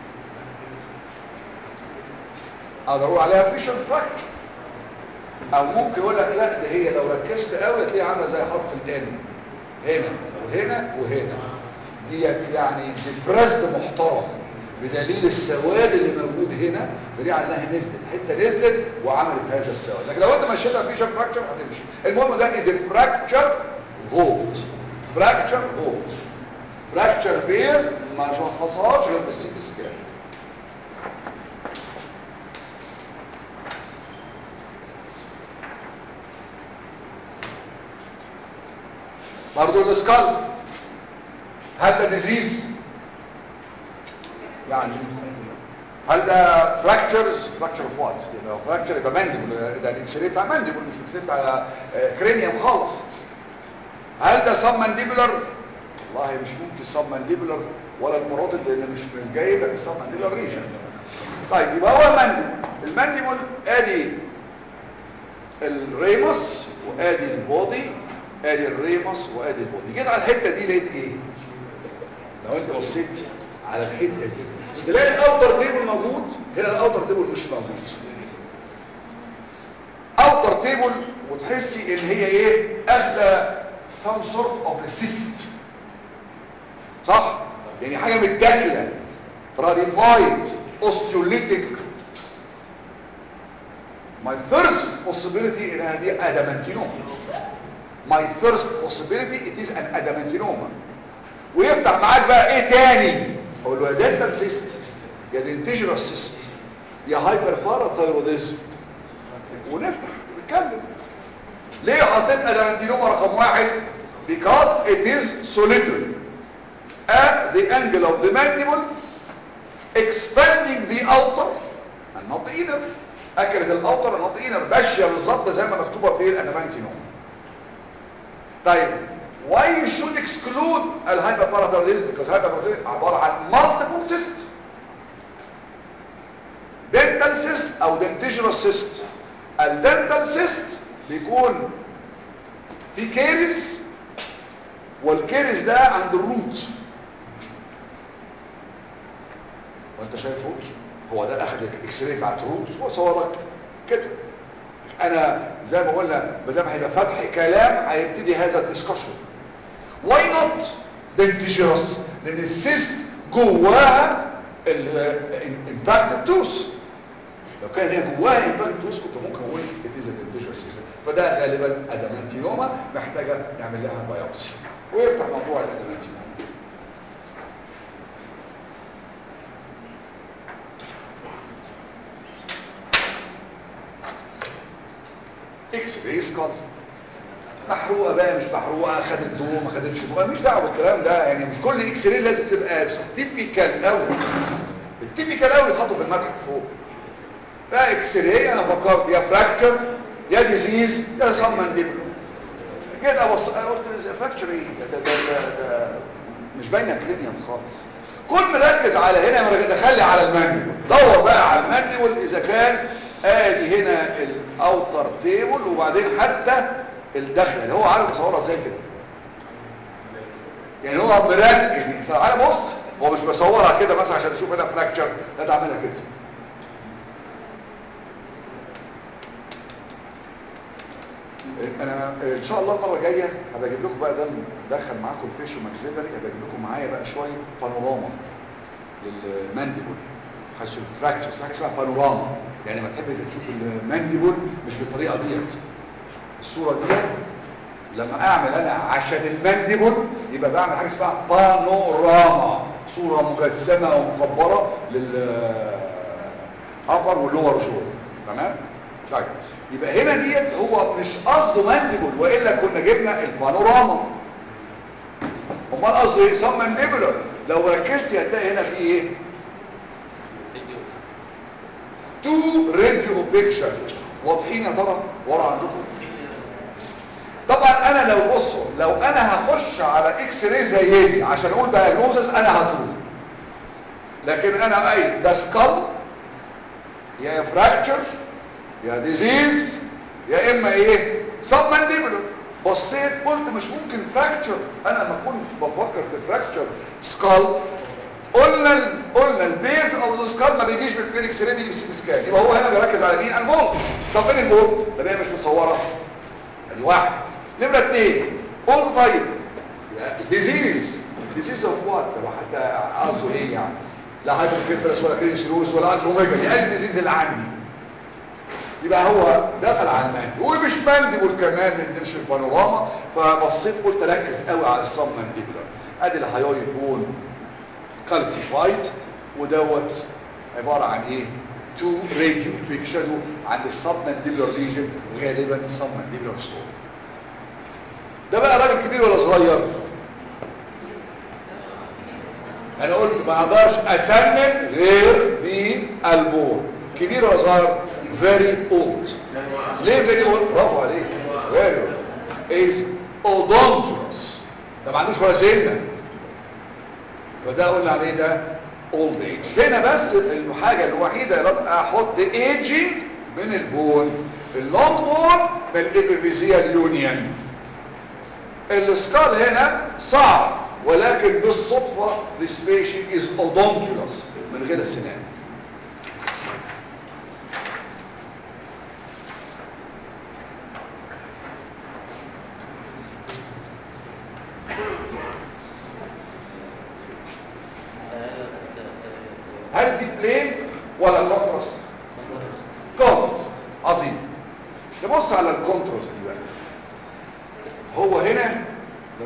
Speaker 1: اقدر اقول عليها فيشر فراكتشر او ممكن يقول لك لا ده هي لو ركزت قوي هتلاقيها عامله زي حرف الان هنا وهنا وهنا ديت يعني ديبرست محترم بدليل السواد اللي موجود هنا دليل على انها نزلت حته نزلت وعملت هذا السواد لكن لو انت مشيتها فيشر فراكتشر هتمشي المهم ده از فراكتشر فولت فراكتشر فولت فراكتشر بيز ما شخصهاش غير بالسي تي سكان برضو الاسكال هل ده ديزيز يعني هل ده فراكتشرز فراكتشر اوف وات لو فراكتشر يبقى مانديبل ده الاكس راي بتاع مانديبل مش الاكس راي بتاع كرينيوم خالص هل ده سب مانديبولر والله مش ممكن سب مانديبولر ولا المراتب لان مش مش جايب لك السب مانديبولر ريجن طيب يبقى هو المانديبل المانديبل ادي الريمس وادي البودي ادي الريمس وادي البودي جيت على الحته دي لقيت ايه لو انت بصيت على الحته دي تلاقي الاوتر تيبل موجود هنا الاوتر تيبل مش موجود الاوتر تيبل وتحسي ان هي ايه اخده some sort of a cyst صح يعني حاجه متاكله rarified osteolytic my first possibility انها دي adamantinoma my first possibility it is an adamantinoma ويفتح معاك بقى ايه تاني اقول له يا dental cyst يا dentigerous cyst يا hyperparathyroidism ونفتح نتكلم ليه حطيت ادامنتينوما رقم واحد because it is solitary at the angle of the mandible expanding the outer and not the inner اكلت الاوتر and not the inner ماشيه بالظبط زي ما مكتوبه في الادامنتينوما طيب why you should exclude الهايبرباراثيروديزم because hyperparathyroidism عباره عن multiple cyst dental cyst او dentigerous cyst الدنتال سيست بيكون في كيرس والكيرس ده عند الروت وانت شايف روت هو ده اخد الاكس راي بتاعت الروت هو صورك كده انا زي ما قلنا ما دام هيبقى فتح كلام هيبتدي هذا الديسكشن واي نوت دنتيجرس لان السيست جواها الامباكتد توث لو كان هي جواها امباكت توث كنت ممكن اقول اتيز الدنتيجر سيستم فده غالبا ادامانتينوما محتاجه نعمل لها بايوبسي ويفتح موضوع الادامانتينوما اكس راي سكال محروقه بقى مش محروقه خدت ضوء ما خدتش ضوء مش دعوه بالكلام ده يعني مش كل اكس راي لازم تبقى تيبيكال قوي التيبيكال قوي يتحطوا في المتحف فوق بقى اكس راي انا فكرت يا فراكتشر يا ديزيز يا سم مانديبل كده بص قلت فراكتشر ايه ده, ده, ده, ده مش باينه كلينيوم خالص كل مركز على هنا دخلي على المانديبل دور بقى على المانديبل اذا كان ادي هنا الاوتر تيبل وبعدين حتى الدخله اللي هو عارف يصورها ازاي كده يعني هو مركز يعني تعالى بص هو مش بيصورها كده مثلا عشان اشوف هنا فراكتشر لا ده عاملها كده انا ان شاء الله المره الجايه هبقى اجيب لكم بقى ده ندخل معاكم الفيش وماكسيلري هبقى اجيب لكم معايا بقى شويه بانوراما للمانديبول حيث الفراكتشر في حاجه اسمها بانوراما يعني لما تحب تشوف المانديبول مش بالطريقه ديت الصوره ديت لما اعمل انا عشان المانديبول يبقى بعمل حاجه اسمها بانوراما صوره مجسمه ومكبره لل ابر واللور جو تمام طيب يبقى هنا ديت هو مش قصده مانديبل والا كنا جبنا البانوراما امال قصده ايه سم مانديبولر لو ركزتي هتلاقي هنا في ايه تو راديو بيكتشر واضحين يا ترى ورا عندكم طبعا انا لو بصوا لو انا هخش على اكس راي زي دي عشان اقول دايجنوزس انا هتروح لكن انا اي ده سكال يا فراكتشر يا ديزيز يا اما ايه سب مانديبولر بصيت قلت مش ممكن فراكتشر انا لما كنت بفكر في فراكتشر سكال قلنا ال... قلنا البيز او ذا سكال ما بيجيش بالكلينكس ريدي بيجي بالسي سكان يبقى هو هنا بيركز على مين البول طب فين البول ده هي مش متصوره ادي واحد نمره اثنين قلت طيب ديزيز ديزيز اوف وات لو حتى قصده ايه يعني لا هايبركيفرس ولا كرينسيروس ولا الروميجا دي اي ديزيز اللي عندي يبقى هو دخل على الماندي ومش مانديبل كمان لان مش البانوراما فبصيت قلت ركز قوي على الصم مانديبولار ادي الهايويد بون كالسيفايد ودوت عباره عن ايه تو راديو بيك شادو عند السب مانديبولار ليجن غالبا السب مانديبولار ستور ده بقى راجل كبير ولا صغير انا قلت ما اقدرش اسنن غير بالبون كبير ولا صغير very old ليه very old برافو عليك very old is odontous ده ما عندوش ولا سنه فده قلنا عليه ده old age هنا بس الحاجه الوحيده اللي احط aging بين البون اللونج بون بالابيفيزيال يونيون السكال هنا صعب ولكن بالصدفه this patient is odonculous من غير السنان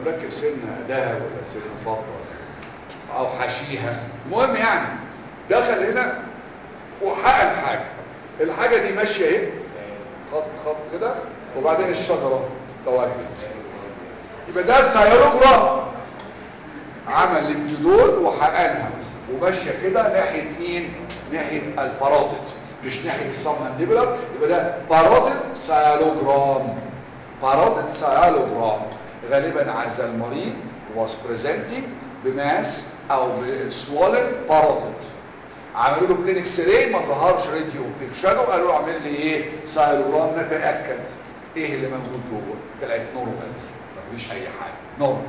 Speaker 1: مركب سنه ذهب ولا سنه فضه او حشيها المهم يعني دخل هنا وحقن حاجه الحاجه دي ماشيه اهي خط خط كده وبعدين الشجره تواجدت يبقى ده السيروجرام عمل الابتدول وحقنها وماشيه كده ناحيه مين ناحيه الباروديد مش ناحيه السمنديبلر يبقى ده باروديد سيالوجرام باروديد سيالوجرام غالبا عايز المريض was presenting بماس او بسوالن باروديد عملوا له بلين اكس راي ما ظهرش راديو بيك شادو قالوا له اعمل لي ايه سيالوجرام نتاكد ايه اللي موجود جوه طلعت نورمال مفيش اي حاجه نورمال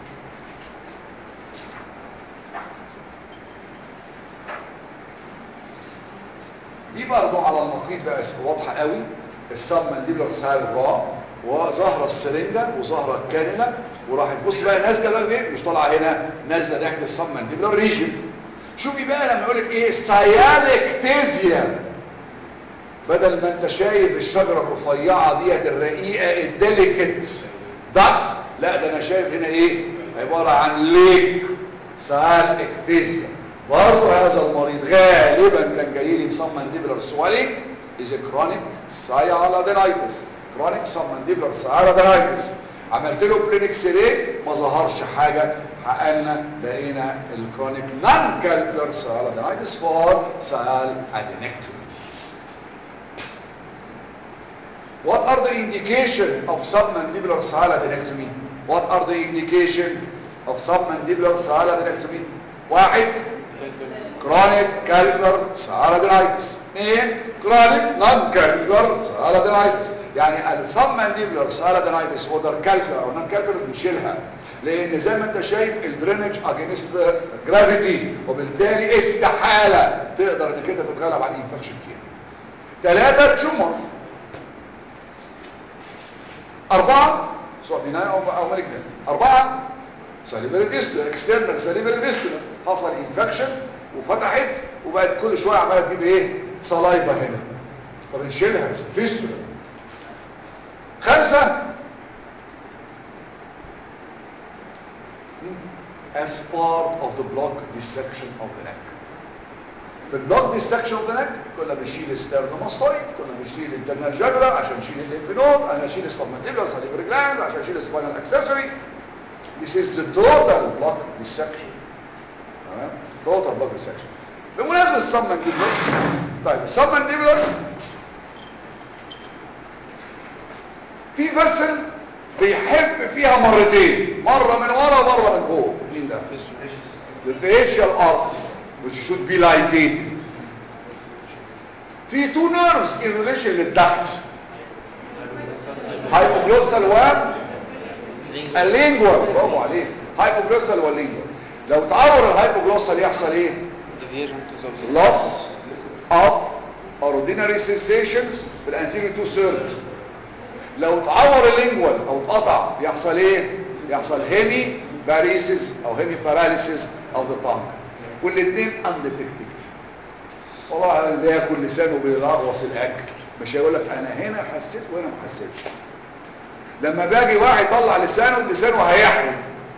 Speaker 1: دي برضو على النقيض بقى واضحه قوي السبمنديبلر سايلوجرام وظاهره السرنجه وظاهره الكانيلا وراحت بص بقى نازله بقى ايه مش طالعه هنا نازله ناحيه السبمنديبلر ريجن شوفي بقى لما يقول لك ايه سيالكتيزيا بدل ما انت شايف الشجره الرفيعه ديت الرقيقه الديليكت دات لا ده انا شايف هنا ايه عباره عن ليك سيالكتيزيا برضه هذا المريض غالبا كان جاي لي بسمنديبلر سوالينج از كرونيك سايالادينايتس كرونيك سمنديبلر سايالادينايتس عملت له بلينكس ري ما ظهرش حاجه حققنا لقينا الكرونيك نون كالكولر سايالادينايتس فور سايال ادينكتومي What are the indication of submandibular syaladinectomy? What are the indication of submandibular syaladinectomy? واحد كرونيك كالكولر ساردينايتس اثنين كرونيك نون كالكولر ساردينايتس يعني السبمنديبلر ساردينايتس وذر كالكولر او نون كالكولر بنشيلها لان زي ما انت شايف الدرينج اجينست جرافيتي وبالتالي استحاله تقدر انك انت تتغلب على الانفكشن فيها ثلاثه تشومر اربعه سواء بناء او او مالجنت اربعه ساليبري فيستولا اكسترنال ساليبري فيستولا حصل انفكشن وفتحت وبقت كل شويه عماله تجيب ايه صلايفه هنا طب نشيلها فيستولا خمسه as part of the block dissection of the neck في البلوك dissection of the neck كنا بنشيل ستيرنوماستويد كنا بنشيل الانترنال جاجرا عشان نشيل الليمف نود عشان نشيل السبمنتيبلر ساليبري جلاند عشان نشيل السباينال اكسسوري This is the total block dissection. تمام؟ total block dissection. بمناسبة السبمنديبلر طيب السبمنديبلر في فسل بيحب فيها مرتين مرة من ورا ومرة من فوق مين ده؟ the facial artery which should be ligated في two nerves in relation للدكت hypoglossal one اللينجوال برافو عليك هايبوجلوسال واللينجوال لو تعور الهايبوجلوسال يحصل ايه
Speaker 5: deviation to the
Speaker 1: loss of ordinary sensations في الانتيريور تو سيرفز لو تعور اللينجوال او اتقطع يحصل ايه يحصل هيمي باريسيس او هيمي باراليسيس اوف ذا تانك والاثنين انديتكتد والله اللي ياكل لسانه بيلغوص الاكل مش هيقول لك انا هنا حسيت وهنا ما حسيتش لما باجي واحد يطلع لسانه لسانه هيحرق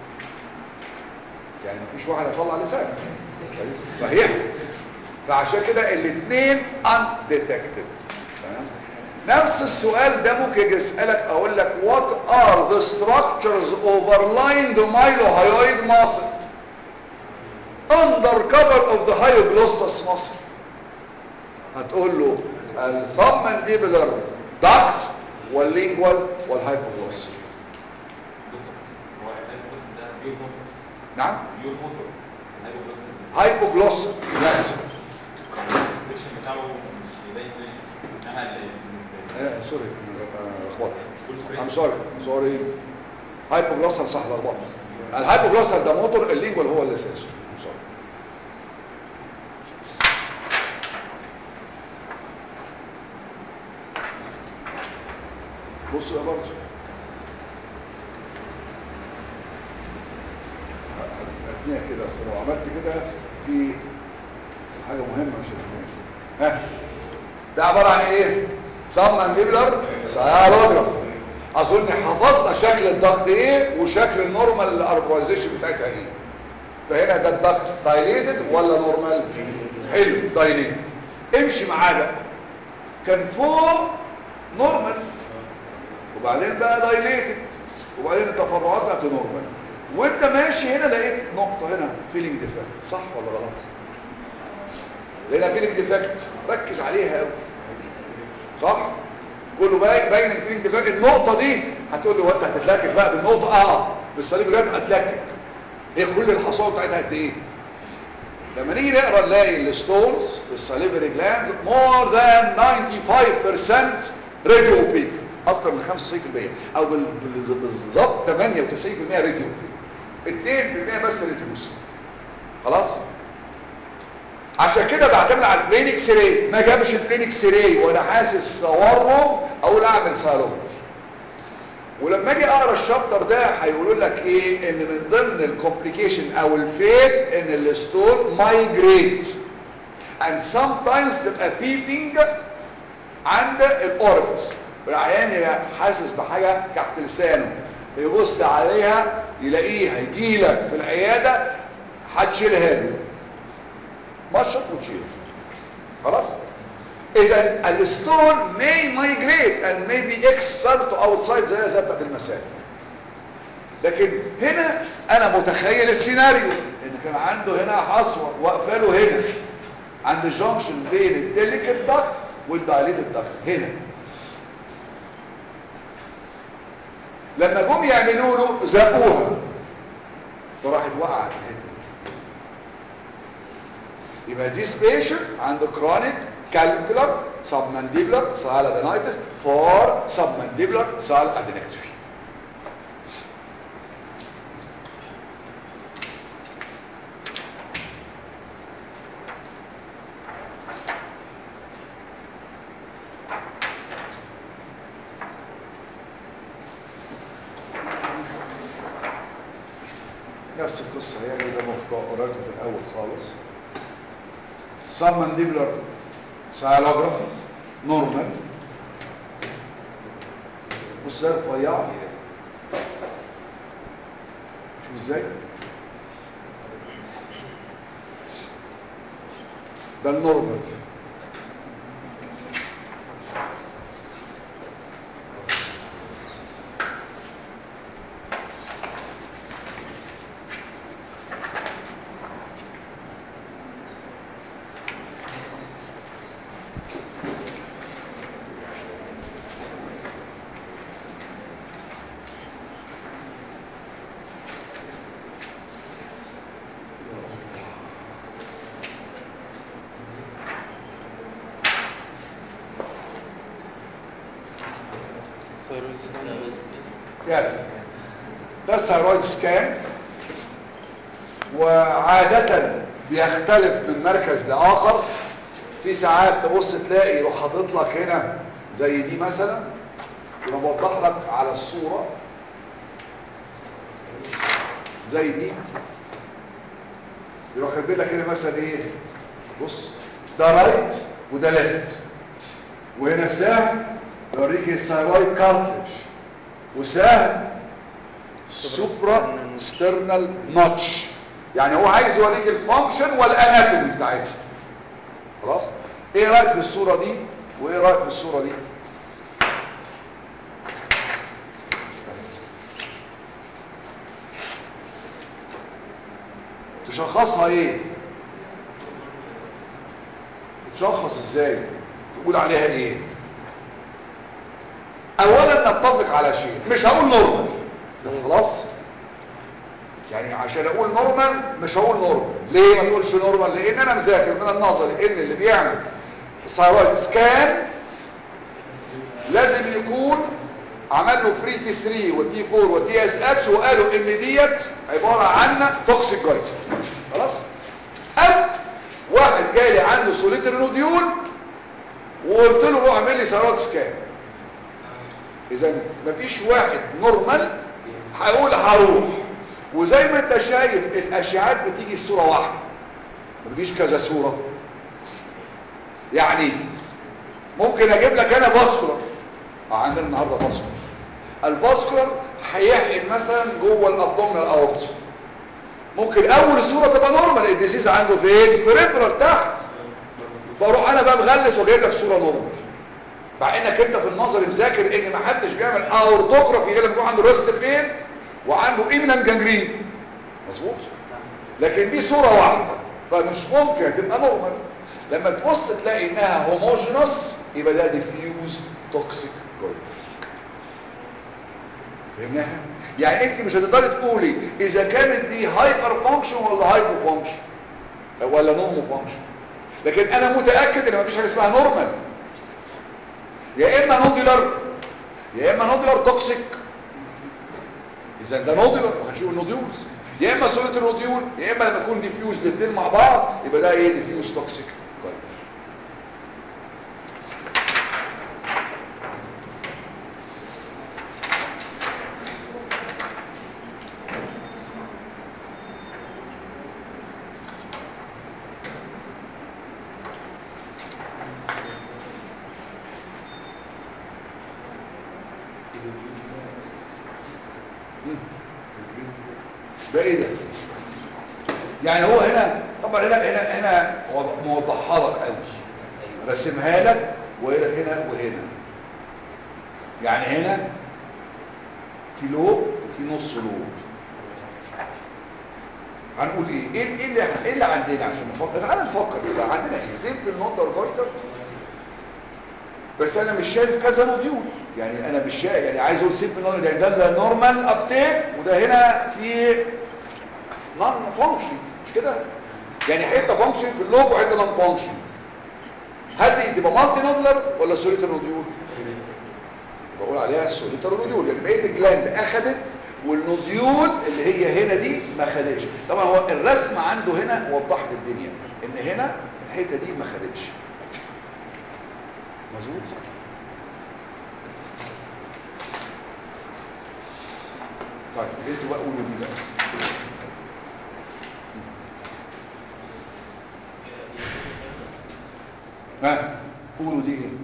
Speaker 1: يعني مفيش واحد يطلع لسانه كويس فهيحرق فعشان كده الاثنين undetected تمام نفس السؤال ده ممكن يجي يسالك اقول لك what are the structures overlying the mylohyoid muscle under cover of the hyoglossus muscle هتقول له السبمنديبلر duct واللينجوال والهايبوغلوس
Speaker 6: هو الهايبوجلوس ده بيور موتور
Speaker 1: نعم
Speaker 6: بيور موتور الهايبوجلوس
Speaker 1: هايبوغلوس يس
Speaker 6: الريشن بتاعه مش يبين ريشن انما ال-
Speaker 1: آه سوري آه، لخبطت ام سوري سوري هايبوغلوسال صح لخبطت الهايبوغلوسال ده موتور اللينجوال هو اللي سيرش سوري بصوا يا برضه هتنيها كده اصل لو عملت كده في حاجه مهمه مش هتنيها ها ده عباره عن ايه سمنديبلر سيالوجراف اظن حفظنا شكل الضغط ايه وشكل النورمال اربوزيشن بتاعتها ايه فهنا ده الضغط دايليتد ولا نورمال حلو دايليتد امشي معاه بقى كان فوق نورمال وبعدين بقى دايليتد وبعدين التفرعات بقت نورمال وانت ماشي هنا لقيت نقطة هنا فيلينج ديفكت صح ولا غلط لقينا فيلينج ديفكت ركز عليها قوي صح كله باين باين الفيلينج ديفكت النقطة دي هتقول لي هو انت هتتلكك بقى بالنقطة اه في الصليب الرئتي هتلكك هي كل الحصوه بتاعتها قد ايه لما نيجي نقرا نلاقي الستونز الساليفري جلاندز مور ذان 95% راديو اوبيك اكتر من 95% او بال- بال- بالظبط 98% راديو اوبيك 2% بس ريديوس خلاص عشان كده بعتمد على البلين اكس راي ما جابش البلين اكس راي وانا حاسس صورهم اقول اعمل سالوجرافي ولما اجي اقرا الشابتر ده هيقولوا لك ايه ان من ضمن الكومبليكيشن او الفيت ان الستون مايجريت and sometimes تبقى بيبينج عند الاورفيس العيان يبقى حاسس بحاجه تحت لسانه يبص عليها يلاقيها يجي لك في العياده هتشيلها له مشط وتشيل خلاص اذا الستون may migrate and may be expelled to outside زي زي بتاعت المساك لكن هنا انا متخيل السيناريو ان كان عنده هنا حصوه واقفه له هنا عند الجنكشن بين الديليكت داكت والدايليتد داكت هنا لما جم يعملوا له زقوها فراحت وقعت الحته دي يبقى this patient عنده chronic calcular submandibular sialadenitis for submandibular sialadenectomy نفس القصة هي اللي ده مفضوع قرأته في الأول خالص submandibular sialography normal بص هي رفيعة شوف ازاي ده النورمال يس ده الثيرويد سكان وعادة بيختلف من مركز لآخر في ساعات تبص تلاقي يروح حاطط لك هنا زي دي مثلا يبقى موضح لك على الصورة زي دي يروح كاتب لك هنا مثلا ايه بص ده رايت وده ليفت وهنا سهم يوريك الثيرويد كارتلج وسهم سوبرا سترنال نوتش يعني هو عايز يوريك الفانكشن والاناتومي بتاعتها خلاص ايه رايك في الصوره دي وايه رايك في الصوره دي تشخصها ايه تشخص ازاي تقول عليها ايه اولا نتفق على شيء مش هقول نورمال خلاص يعني عشان اقول نورمال مش هقول نورمال ليه ما تقولش نورمال لان انا مذاكر من النظري ان اللي بيعمل ثايرويد سكان لازم يكون عمل له فري تي 3 وتي 4 وتي اس اتش وقالوا ان ديت عباره عن توكسيك جايت خلاص او واحد جاي لي عنده سوليتر نوديول وقلت له روح اعمل لي ثايرويد سكان اذا مفيش واحد نورمال هقول هروح وزي ما انت شايف الاشعاعات بتيجي الصوره واحده ما بتجيش كذا صوره يعني ممكن اجيب لك انا باسكولار عندنا النهارده باسكولار الفاسكولار هيحقن مثلا جوه الابدومينال اورتي ممكن اول الصوره تبقى نورمال الديزيز عنده فين بريفرال تحت فاروح انا بقى مغلس وجايب لك صوره نورمال مع انك انت في النظر مذاكر ان ما حدش بيعمل اورتوجرافي غير لما يكون عنده ريست بين وعنده ايمنان جانجرين مظبوط لكن دي صوره واحده فمش ممكن تبقى نورمال لما تبص تلاقي انها هوموجينوس يبقى ده ديفيوز توكسيك جويتر فهمناها يعني انت مش هتقدري تقولي اذا كانت دي هايبر فانكشن ولا هايبو فانكشن ولا نورمال فانكشن لكن انا متاكد ان مفيش حاجه اسمها نورمال يا اما نودولار يا اما نودولار توكسيك اذا ده نودولار وهنشوف النوديولز يا اما سوليت النوديول يا اما لما يكون ديفيوز الاثنين مع بعض يبقى ده ايه ديفيوز توكسيك كويس ده ايه ده يعني هو هنا طبعا هنا هنا هنا وض- موضحها لك قوي رسمها لك وهنا هنا وهنا يعني هنا في لوب وفي نص لوب هنقول ايه ايه ايه اللي ايه اللي عندنا عشان نفكر تعالى نفكر كده عندنا ايه سيمبل نوتر جويتر بس انا مش شايف كذا موديول يعني انا مش شايف يعني عايز اقول سيمبل نوتر يعني ده النورمال ابتيك وده هنا في نون فانكشن مش كده يعني حته فانكشن في اللوب وحته نون فانكشن هل دي تبقى مالتي نودلر ولا سوليتر نوديول بقول عليها سوليتر نوديول يعني بقيه الجلاند اخدت والنوديول اللي هي هنا دي ما خدتش طبعا هو الرسم عنده هنا وضحت الدنيا ان هنا الحته دي ما خدتش مظبوط طيب انتوا بقى قولوا دي بقى ها قولوا دي ايه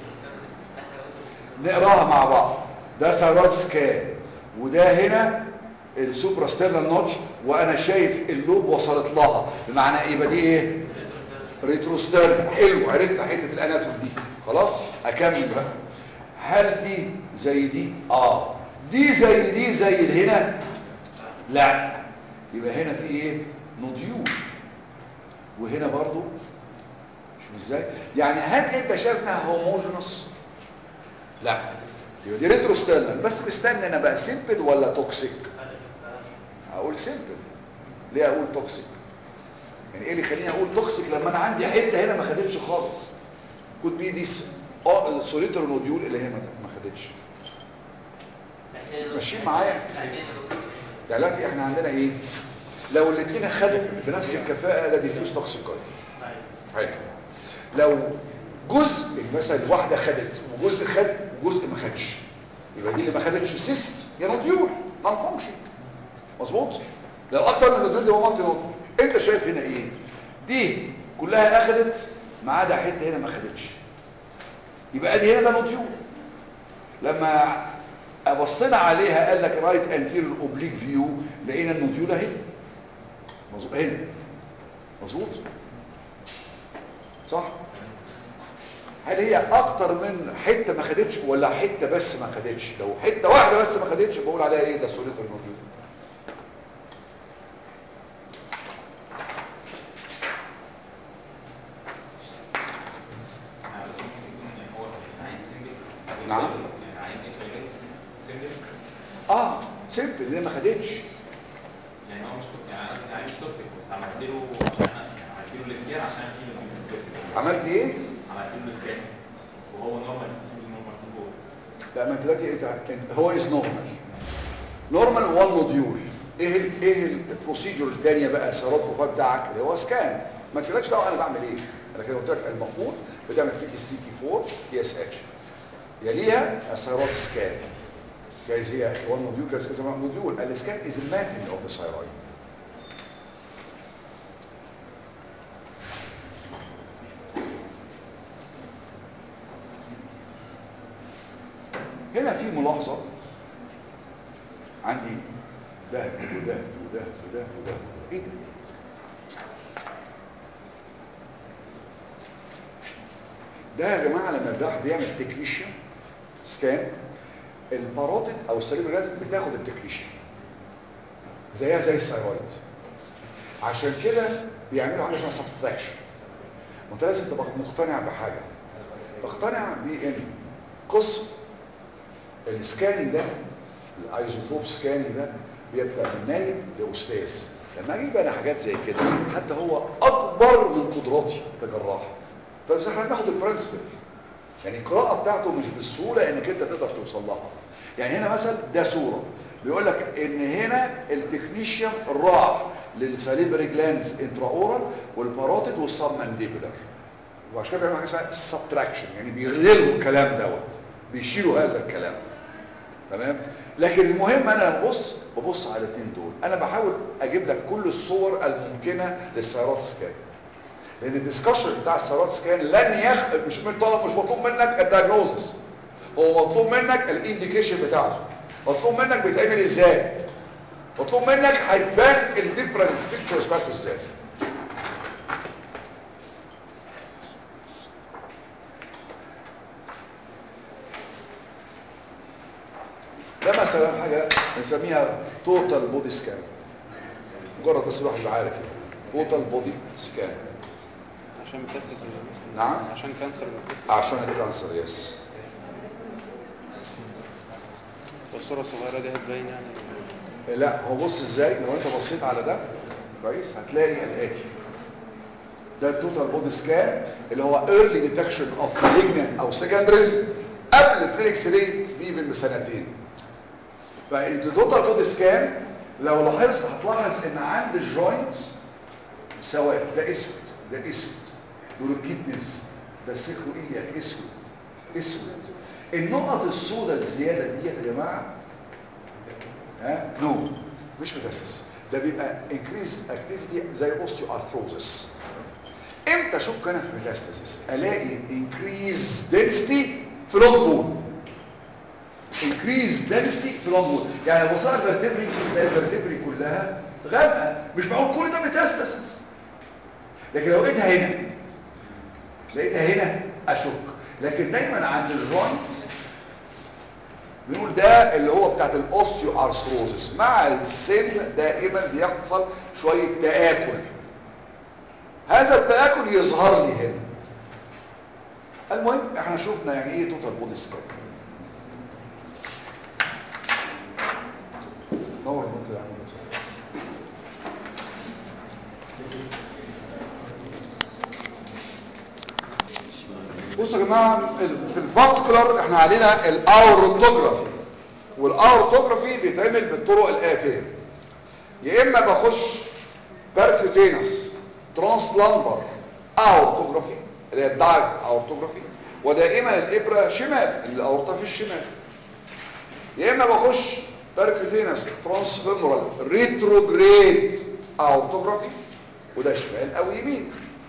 Speaker 1: نقراها مع بعض ده سيرات سكان وده هنا السوبرا ستيرنال نوتش وانا شايف اللوب وصلت لها بمعنى ايه يبقى دي ايه ريتروستيرن حلو عرفت حته الاناتوم دي خلاص اكمل بقى هل دي زي دي اه دي زي دي زي اللي هنا لا يبقى هنا في ايه نوديول وهنا برضو شوف ازاي يعني هل انت شايف انها هوموجينوس لا يبقى دي ريتروستيرنال بس استنى انا بقى سيمبل ولا توكسيك اقول سيمبل ليه اقول توكسيك يعني ايه اللي يخليني اقول توكسيك لما انا عندي حته هنا ما خدتش خالص كود بي دي السوليتر نوديول اللي هي ما ما خدتش ماشيين معايا دلوقتي احنا عندنا ايه لو الاثنين خدوا بنفس الكفاءه ده ديفيوز توكسيك حلو لو جزء مثلا واحده خدت وجزء خد وجزء ما خدش يبقى دي اللي ما خدتش سيست يا نوديول نون فانكشن مظبوط لو اكتر من النوديول دي هو مالتي نوديول انت شايف هنا ايه دي كلها اخدت ما عدا حته هنا ما خدتش يبقى دي هنا ده نوديول لما بصينا عليها قال لك رايت انتيريور اوبليك فيو لقينا النوديول اهي مظبوط هنا مظبوط صح هل هي اكتر من حته ما خدتش ولا حته بس ما خدتش لو حته واحده بس ما خدتش بقول عليها ايه ده سوليتر نوديول نعم. اه سيمبل اللي ما خدتش
Speaker 6: يعني هو مش توكسيك يعني انا يعني مش توكسيك بس عملت له عشان يعني عملت له السكان عشان اشيل
Speaker 1: عملت ايه
Speaker 6: عملت له السكان وهو نورمال ديسيوز نورمال تيبول
Speaker 1: لا ما انت دلوقتي انت انت- هو از نورمال نورمال وان نوديول ايه ال ايه البروسيجر الثانيه بقى السيرات بروفايل بتاعك اللي هو سكان ما قلتلكش دعوه انا بعمل ايه انا كده قلت لك المفروض بتعمل فيك اس تي تي 4 تي اس اتش يليها السيرات سكان جايز هي يا اخي وان نوديول جايز كذا نوديول السكان از مابينج اوف ذا ثايرويد هنا في ملاحظه عندي ده وده وده وده وده ايه ده ده يا جماعه لما الواحد بيعمل تكنيشن سكان البارودين او السليم بتاخد التكنيشن زيها زي الثايرويد عشان كده بيعملوا حاجه اسمها سبستراكشن وانت لازم تبقى مقتنع بحاجه تقتنع بان قسم السكاننج ده الايزوتوب سكاننج ده بيبقى من نايب لاستاذ لما اجيب انا حاجات زي كده حتى هو اكبر من قدراتي كجراح فبس احنا بناخد البرنسبل يعني القراءه بتاعته مش بالسهوله انك انت تقدر توصل لها يعني هنا مثلا ده صوره بيقول لك ان هنا التكنيشيان راح للساليبري جلانز انترا اورال والباروتيد والسب مانديبولار وعشان كده بيعملوا حاجه اسمها سبتراكشن يعني بيغلوا الكلام دوت بيشيلوا هذا الكلام تمام لكن المهم انا ببص ببص على الاثنين دول انا بحاول اجيب لك كل الصور الممكنه للسيارات سكان لان الديسكشن بتاع السيارات سكان لن يخ مش مطلوب مش مطلوب منك الدايجنوزس هو مطلوب منك الانديكيشن بتاعته مطلوب منك بيتعمل ازاي مطلوب منك هيبان الديفرنت بيكتشرز بتاعته ازاي ده مثلا حاجه بنسميها توتال بودي سكان مجرد بس الواحد يبقى عارف توتال بودي سكان
Speaker 5: عشان متسس
Speaker 1: نعم
Speaker 5: عشان كانسر متسس
Speaker 1: عشان الكانسر يس
Speaker 5: والصورة الصغيرة دي هتبين يعني
Speaker 1: لا هو بص ازاي لو انت بصيت على ده كويس هتلاقي الاتي ده التوتال بودي سكان اللي هو early detection of malignant او secondaries قبل الكلينكس ريت بيفن بسنتين فالتوتال بودي سكان لو لاحظت هتلاحظ ان عند الجوينتس سواد ده اسود ده اسود دول الكيدنس ده السيكرويليا اسود اسود النقط السوداء الزياده ديت يا جماعه ها نو مش متاسس ده بيبقى انكريز اكتيفيتي زي اوستيو ارثروزس امتى اشك انا في ميتاستاسيس الاقي انكريز دنسيتي في لونج بون انكريز دنسيتي في لونج بون يعني لو بصير الفرتبري تلاقي الفرتبري كلها غامقه مش معقول كل ده ميتاستاسيس لكن لو لقيتها هنا لقيتها هنا اشك لكن دايما عند الجوينتس بنقول ده اللي هو بتاعت الاوستيو ارثروزس مع السن دائما بيحصل شويه تآكل هذا التآكل يظهر لي هنا المهم احنا شفنا يعني ايه توتال بودي سكان نور ممكن اعمل بصوا يا جماعه في الفاسكولار احنا علينا الاورتوجرافي والاورتوجرافي بيتعمل بالطرق الاتيه يا اما بخش باركيوتينس ترانس لامبر اورتوجرافي اللي هي الدايركت اورتوجرافي ودائما الابره شمال الاورطه في الشمال يا اما بخش باركيوتينس ترانس فيمورال ريتروجريد اورتوجرافي وده شمال او يمين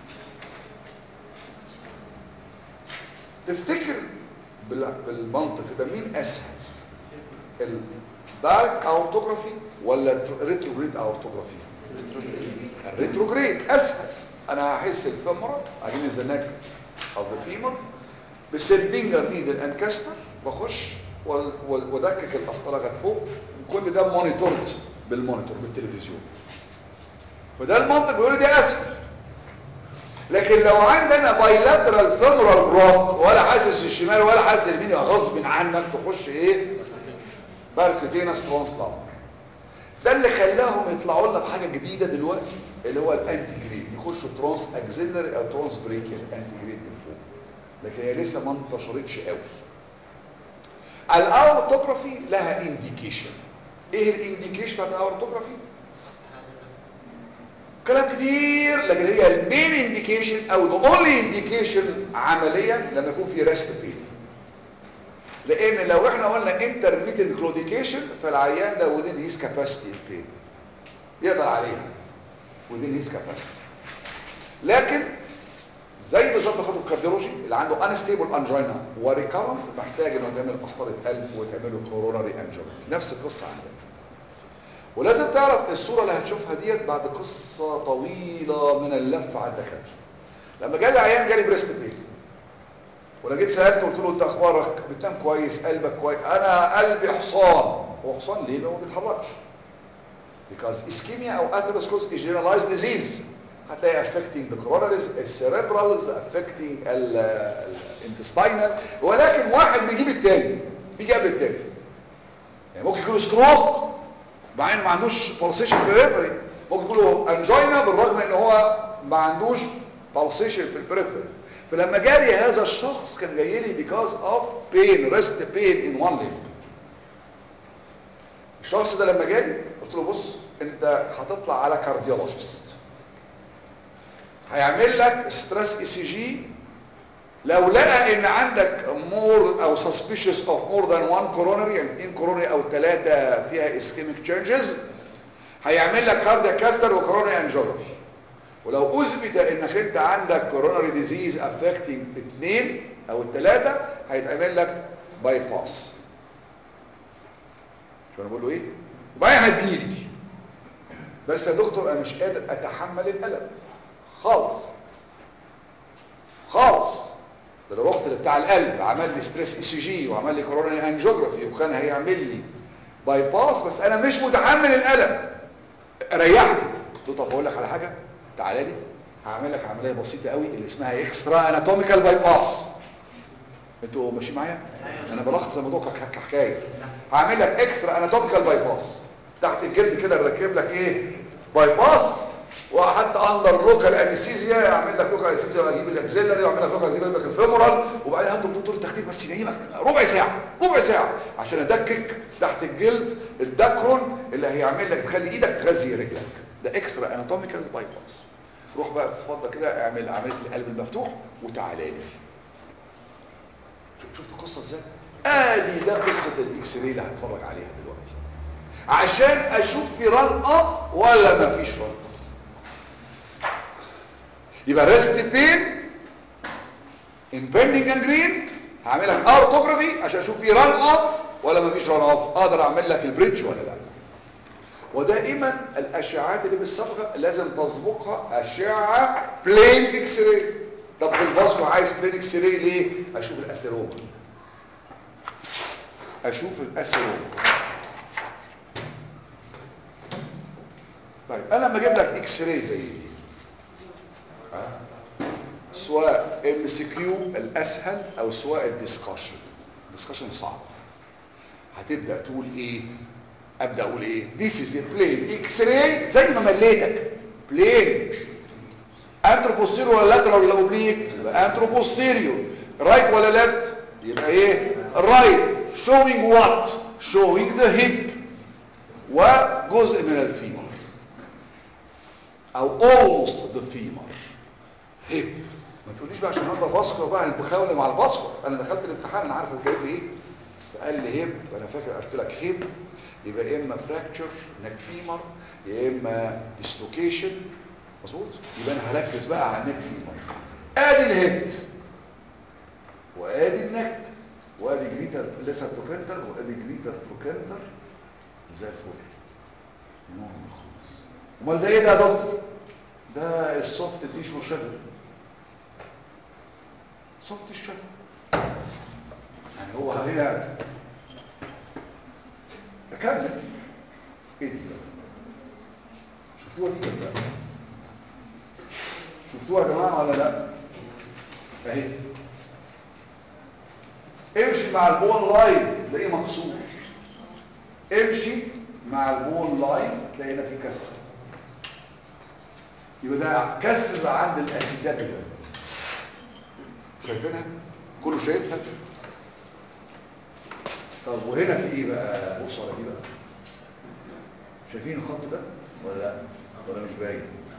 Speaker 1: تفتكر بالمنطق ده مين اسهل الدايركت اورتوجرافي ولا الريتروجريد اورتوجرافي الريتروجريد اسهل انا هحس الفمره اجيب الزناك او الفيمر بسلدينجر نيدل انكستر واخش وادكك الاسطره فوق كل ده مونيتورد بالمونيتور بالتلفزيون فده المنطق بيقول دي اسهل لكن لو عندنا بايلاترال فيمورال روك ولا حاسس الشمال ولا حاسس اليمين غصب عنك تخش ايه باركوتينس ترانسلام ده اللي خلاهم يطلعوا لنا بحاجه جديده دلوقتي اللي هو الانتي جريد يخشوا ترانس اكسيلري او ترانس بريكيال انتي جريد من فوق لكن هي لسه ما انتشرتش قوي الاورتوجرافي لها انديكيشن ايه الانديكيشن بتاعت الاورتوجرافي كلام كتير لكن هي المين انديكيشن او ذا اونلي انديكيشن عمليا لما يكون في ريست بين لان لو احنا قلنا intermittent claudication فالعيان ده within his capacity of pain يقدر عليها within his capacity لكن زي بالظبط خدوا في كارديولوجي اللي عنده unstable angina وريكارنت محتاج انه يتعمل قسطره قلب ويتعمل له coronary angina نفس القصه عندنا ولازم تعرف الصورة اللي هتشوفها ديت بعد قصة طويلة من اللف على الدكاترة لما جالي عيان جالي بريست بين وانا جيت سالته قلت له انت اخبارك بتنام كويس قلبك كويس انا قلبي حصان هو حصان ليه ما بيتحركش because ischemia او atherosclerosis is generalized disease هتلاقي affecting the coronaries الcerebrals affecting الانتستينال ولكن واحد بيجيب التاني بيجي قبل التاني يعني ممكن يكون ستروك مع انه ما عندوش pulsation periphery ممكن يكون له انجينا بالرغم ان هو ما عندوش pulsation في البريفري فلما جالي هذا الشخص كان جاي لي because of pain rest pain in one limb الشخص ده لما جالي قلت له بص انت هتطلع على كارديولوجيست هيعمل لك ستريس اي سي جي لو لقى ان عندك مور او suspicious of more than one coronary يعني اثنين كورونري او ثلاثه فيها ischemic changes هيعمل لك كاردياك كاستر وكورونري انجيوجرافي ولو اثبت انك انت عندك كورونري ديزيز افكتنج اثنين او الثلاثه هيتعمل لك باي باس شو انا بقول له ايه وبعدين هتجيلي بس يا دكتور انا مش قادر اتحمل الالم خالص خالص ده لو رحت بتاع القلب عمل لي ستريس اي سي جي وعمل لي كورونري انجيوجرافي وكان هيعمل لي باي باس بس انا مش متحمل الالم ريحني قلت له طب اقول لك على حاجه تعالى لي هعمل لك عمليه بسيطه قوي اللي اسمها اكسترا اناتوميكال باي باس انتوا ماشيين معايا انا بلخص الموضوع كحكايه هعمل لك اكسترا اناتوميكال باي باس تحت الجلد كده نركب لك ايه باي باس وحتى اندر لوكال انستيزيا اعمل لك لوكال انستيزيا واجيب الاكسيلري واعمل لك لوكال انستيزيا واجيب لك الفيمورال وبعدين هات الدكتور التخدير بس ينيمك ربع ساعه ربع ساعه عشان ادكك تحت الجلد الداكرون اللي هيعمل لك تخلي ايدك تغذي رجلك ده اكسترا اناتوميكال باي باس روح بقى اتفضل كده اعمل عمليه القلب المفتوح وتعالى لي شفت القصه ازاي ادي ده قصه الاكس راي اللي هنتفرج عليها دلوقتي عشان اشوف في ران اوف ولا ما فيش ران اوف يبقى ريست بين impending gangrene هعمل لك ارتوجرافي عشان اشوف في ران اوف ولا ما فيش ران اوف اقدر اعمل لك البريدج ولا لا ودائما الاشعاعات اللي بالصبغه لازم تسبقها اشعه بلين اكس راي طب في الباسكو عايز بلين اكس راي ليه اشوف الاثيروما اشوف الاثيروما طيب انا لما اجيب لك اكس راي زي دي ها؟ سواء ام سي كيو الاسهل او سواء الديسكشن الديسكشن صعب هتبدا تقول ايه ابدا اقول ايه this is a plane اكس راي زي ما مليتك بلين انتروبوستيريور ولا لاترال ولا اوبليك يبقى انتروبوستيريور رايت ولا ليفت يبقى ايه الرايت showing what showing the hip وجزء من الفيمر او almost the femur hip ما تقوليش بقى عشان هذا فاسكر بقى انت بخاول مع الفاسكر انا دخلت الامتحان انا عارف هو جايب لي ايه فقال لي هيب انا فاكر قلت لك هيب يبقى يا اما فراكتشر نك فيمر يا اما ديسلوكيشن مظبوط يبقى انا هركز بقى على النك فيمر ادي الهيد وادي النك وادي جريتر لسه تروكنتر وادي جريتر تروكنتر زي الفل نور خالص امال ده ايه ده يا دكتور ده السوفت تيشو شجر سوفت الشجر يعني هو هنا اكمل ايه دي بقى شفتوها دي ولا لا شفتوها يا جماعه ولا لا اهي امشي مع البول لاين تلاقيه مكسور امشي مع البول لاين تلاقي هنا في كسر يبقى ده كسر عند الاسيدات ده شايفينها كله شايفها طب وهنا في ايه بقى بصوا على دي بقى شايفين الخط ده ولا لا ولا مش باين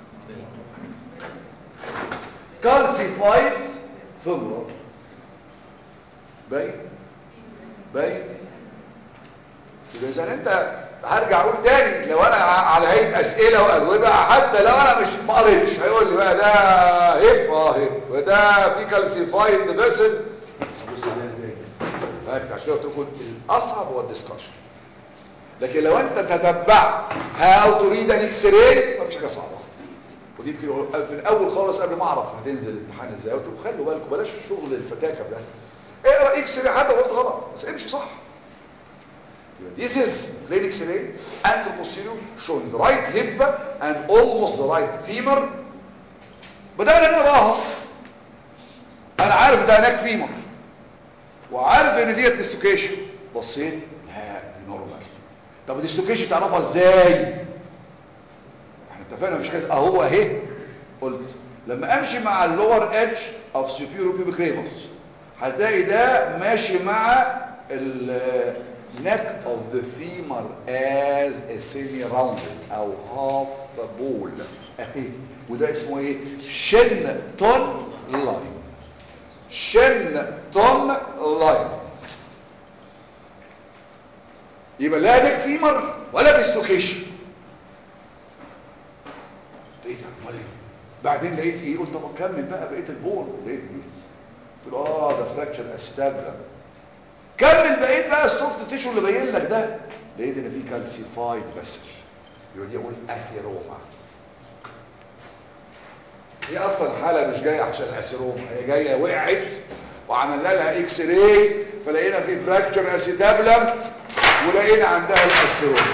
Speaker 1: كالسيفايد فيبرال باين باين يبقى اذا انت هرجع اقول تاني لو انا على هيئه اسئله واجوبه حتى لو انا مش ما قريتش هيقول لي بقى ده هيب اه هيب وده في كالسيفايد فيسل بص عليها تاني فاكت عشان كده قلت لكم الاصعب هو الديسكشن لكن لو انت تتبعت هاو تو ريد ان اكس راي مفيش حاجه صعبه ودي يمكن من اول خالص قبل ما اعرف هتنزل الامتحان ازاي قلت له خلوا بالكم بلاش الشغل الفتاكه ده اقرا اكس راي حتى قلت غلط بس امشي صح This is plain X-ray anteroposterior showing the right hip and almost the right femur بدأنا نقراها انا عارف ده هناك فيمر وعارف ان ديت ديستوكيشن بصيت لا دي نورمال طب الديستوكيشن تعرفها ازاي احنا اتفقنا مفيش كذا اهو اهي قلت لما امشي مع اللور ايدج اوف سوبيرو بيبك ريموس هتلاقي ده ماشي مع النك اوف ذا فيمر از a semi rounded او half بول اهي وده اسمه ايه شن تون لاين شن تون لاين يبقى لا نك فيمر ولا ديستوكيشن ايه ده امال ايه بعدين لقيت ايه قلت طب اكمل بقى بقيه البول لقيت ديت قلت له اه ده فراكشر استابلم كمل بقيت بقى السوفت تيشو اللي باين لك ده لقيت ان في كالسيفايد فيسل يبقى دي اقول اثيروما هي اصلا حاله مش جايه عشان اثيروما هي جايه وقعت وعملنا لها اكس راي فلقينا في فراكشر اسيتابلم ولقينا عندها الاثيروما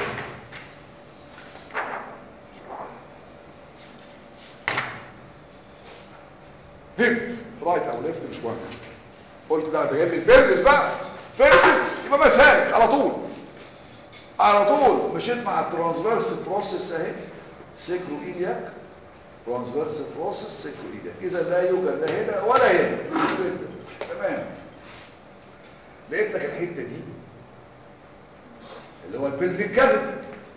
Speaker 1: هيب رايت او ليفت مش مهم قلت ده ده جايب لي البيرفس بقى بيرفس يبقى مسالك على طول على طول مشيت مع الترانسفيرس بروسيس اهي سيكرو ايلياك ترانسفيرس بروسيس سيكرو ايلياك اذا لا يوجد لا هنا ولا هنا تمام لقيت لك الحته دي اللي هو البلفيك كافيتي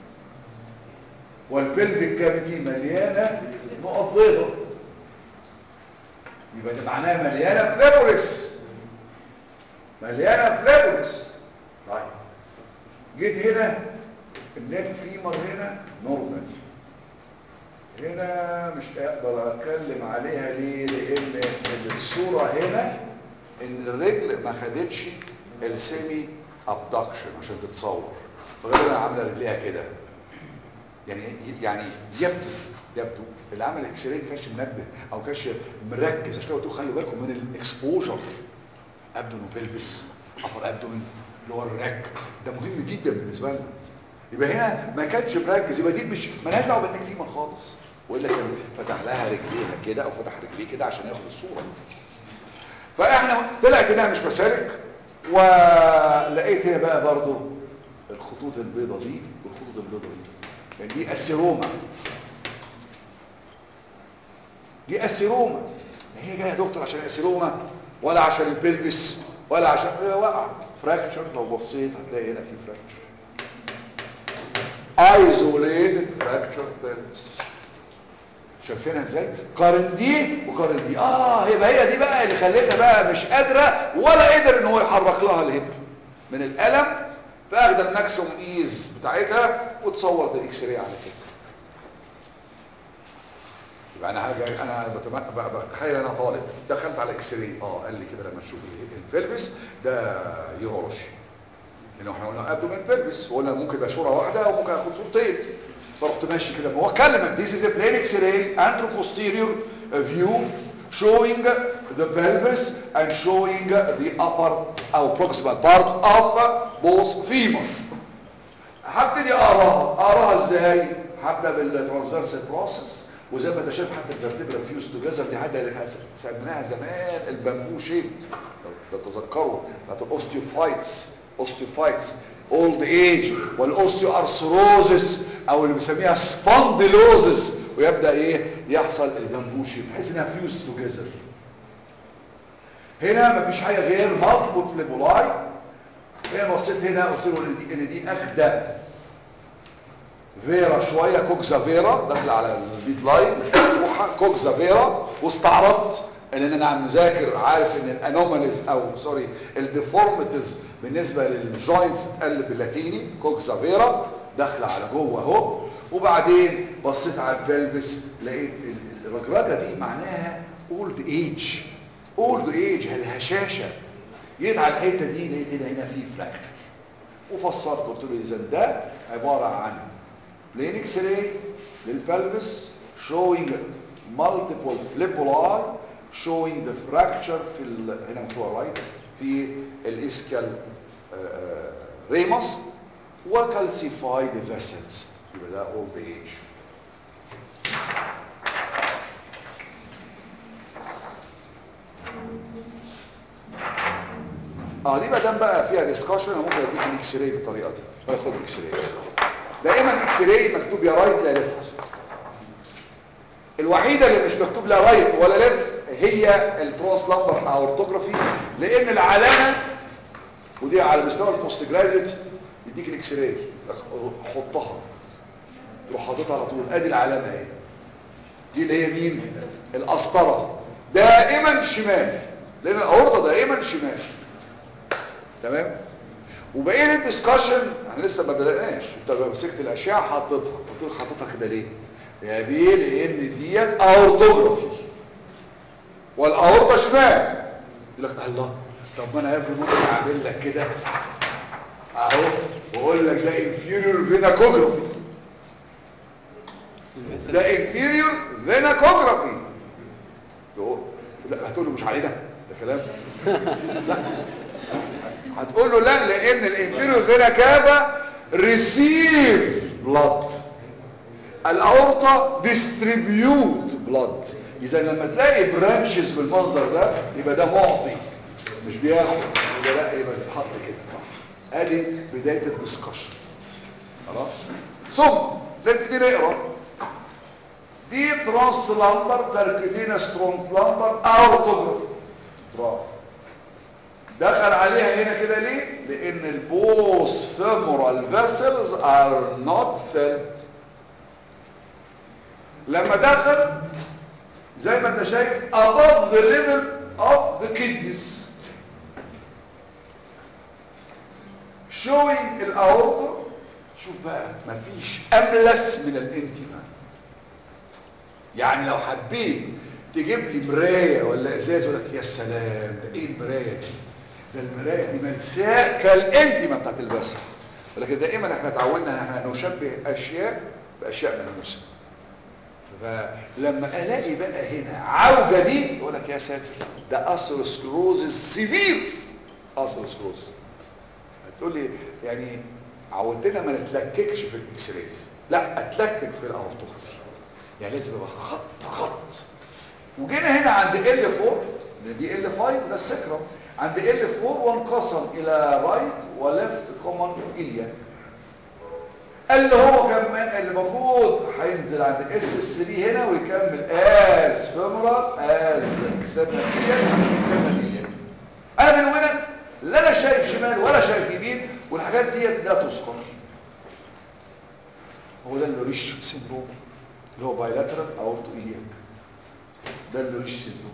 Speaker 1: والبلفيك كافيتي مليانه نقط بيضاء يبقى ده معناها مليانه فليبوريس مليانه فليبوريس طيب جيت هنا النك فيمر هنا نورمال هنا مش اقدر اتكلم عليها ليه لان الصوره هنا ان الرجل ما خدتش السيمي ابدكشن عشان تتصور فغالبا عامله رجليها كده يعني يعني يبدو يبدو اللي عمل اكس راي كانش منبه او كانش مركز عشان كده قلت خلوا بالكم من الاكسبوجر ابدون وبلفس ابر ابدون لور راك ده مهم جدا بالنسبه لنا يبقى هنا ما كانش مركز يبقى دي مش مالهاش دعوه بالنك فيما خالص والا كان فتح لها رجليها كده او فتح رجليه كده عشان ياخد الصوره فاحنا طلعت انها مش مسالك ولقيت هنا بقى برضو الخطوط البيضة دي والخطوط البيضة دي يعني دي السيروما دي السيروما هي جايه يا دكتور عشان السيروما ولا عشان البلبس ولا عشان هي وقع فراكشر لو بصيت هتلاقي هنا في فراكشر ايزوليتد فراكشر بلبس شايفينها ازاي قارن دي وقارن دي اه يبقى هي دي بقى اللي خليتها بقى مش قادره ولا قدر ان هو يحرك لها الهب من الالم فاخد الماكسيموم ايز بتاعتها وتصور بالاكس راي على كده يبقى انا هرجع انا بتخيل انا طالب دخلت على اكس راي اه قال لي كده لما تشوف البلبس ده يورولوجي لانه احنا قلنا ابدومين بلبس وقلنا ممكن يبقى صوره واحده وممكن اخد صورتين فرحت ماشي كده هو كلمك this is a plain x-ray anteroposterior view showing the pelvis and showing the upper او proximal part of both femur هبتدي اقراها اقراها ازاي هبدا بالترانسفيرس بروسيس وزي ما انت شايف حتى الفرتبرا فيوز توجذر دي حاجه اللي سميناها زمان البامبو شيت لو تتذكروا بتاعت الاوستيوفايتس اوستيوفايتس اولد ايج والاوستيو ارثروزس او اللي بنسميها سبونديلوزس ويبدا ايه يحصل البامبوشي بحيث انها فيوز توجذر هنا مفيش حاجه غير مالتيبل فليبولاي هنا بصيت هنا قلت له ان دي ان دي اخده فيرا شويه كوكزا فيرا داخله على البيت لاين مش مفتوحه كوكزا فيرا واستعرضت ان انا عم مذاكر عارف ان الانوماليز او سوري الديفورميتيز بالنسبه للجوينتس بتقلب باللاتيني كوكزا فيرا داخله على جوه اهو وبعدين بصيت على البلبس لقيت الرجرجه دي معناها اولد ايج اولد ايج الهشاشه جيت على الحته دي لقيت هنا هنا في فراكشر وفسرت قلت له اذا ده عباره عن بلين اكس راي للبلبس showing multiple flibuli showing the fracture في ال... هنا مكتوب رايت في الاسكال ريمس وكالسيفايد فيسلز يبقى ده اولد ايج اه دي مادام بقى فيها ديسكشن انا ممكن اديك الاكس راي بالطريقه دي خد الاكس راي دائما اكس راي مكتوب يا رايت لا ليفت الوحيده اللي مش مكتوب لا رايت ولا ليفت هي التروس لامبر او اورتوجرافي لان العلامه ودي على مستوى البوست جراديوت يديك الاكس راي حطها تروح حاططها على طول ادي العلامه اهي دي اللي هي مين القسطره دائما شمال لان الاورطه دائما شمال تمام وبقيه الديسكشن احنا لسه ما بدأناش انت مسكت الاشعه حطيتها قلت لك حطيتها كده ليه يا بيه لان ديت اورتوجرافي والاورطه شمال يقول لك الله طب ما انا قبل ممكن اعمل لك كده اهو واقول لك ده انفيريور فيناكوجرافي ده انفيريور فيناكوجرافي تقول لا هتقول له مش علينا ده كلام لا هتقول له لا لان الانفيريور فينا كافا ريسيف بلاد الاورطه ديستريبيوت بلاد اذا لما تلاقي برانشز بالمنظر ده يبقى ده معطي مش بياخد يبقى لا يبقى بيتحط كده صح ادي بدايه الدسكشن خلاص ثم نبتدي نقرا دي تراس لامبر تركتين سترونج لامبر اورتوجرافي برافو دخل عليها هنا كده ليه لان البوس femoral vessels are not filled لما دخل زي ما انت شايف above the level of the kidneys showing الاورطه شوف بقى مفيش املس من الانتما يعني لو حبيت تجيب لي مرايه ولا ازاز يقول لك يا سلام ده ايه المرايه دي ده المرايه دي ملساء كالانتما بتاعت البصر ولكن دائما احنا اتعودنا ان احنا نشبه اشياء باشياء ملموسه فلما الاقي بقى هنا عوجه دي يقول لك يا ساتر ده اثيروسكلوز سيفير اثيروسكلوز هتقول لي يعني عودتنا ما نتلككش في الاكس رايز لا اتلكك في الاورتوجرافي يعني لازم يبقى خط خط وجينا هنا عند ال 4 دي ال 5 وده السكرم عند ال 4 وانقسم الى رايت وليفت كومن اليا اللي هو كمان اللي المفروض هينزل عند اس 3 هنا ويكمل از فيمورال از اكسبنا اليا انا بيني وبينك لا انا شايف شمال ولا شايف يمين والحاجات ديت لا تذكر هو ده اللوريش سيندروم اللي هو بايلاترال اورتو ايلياك ده اللوريش سيندروم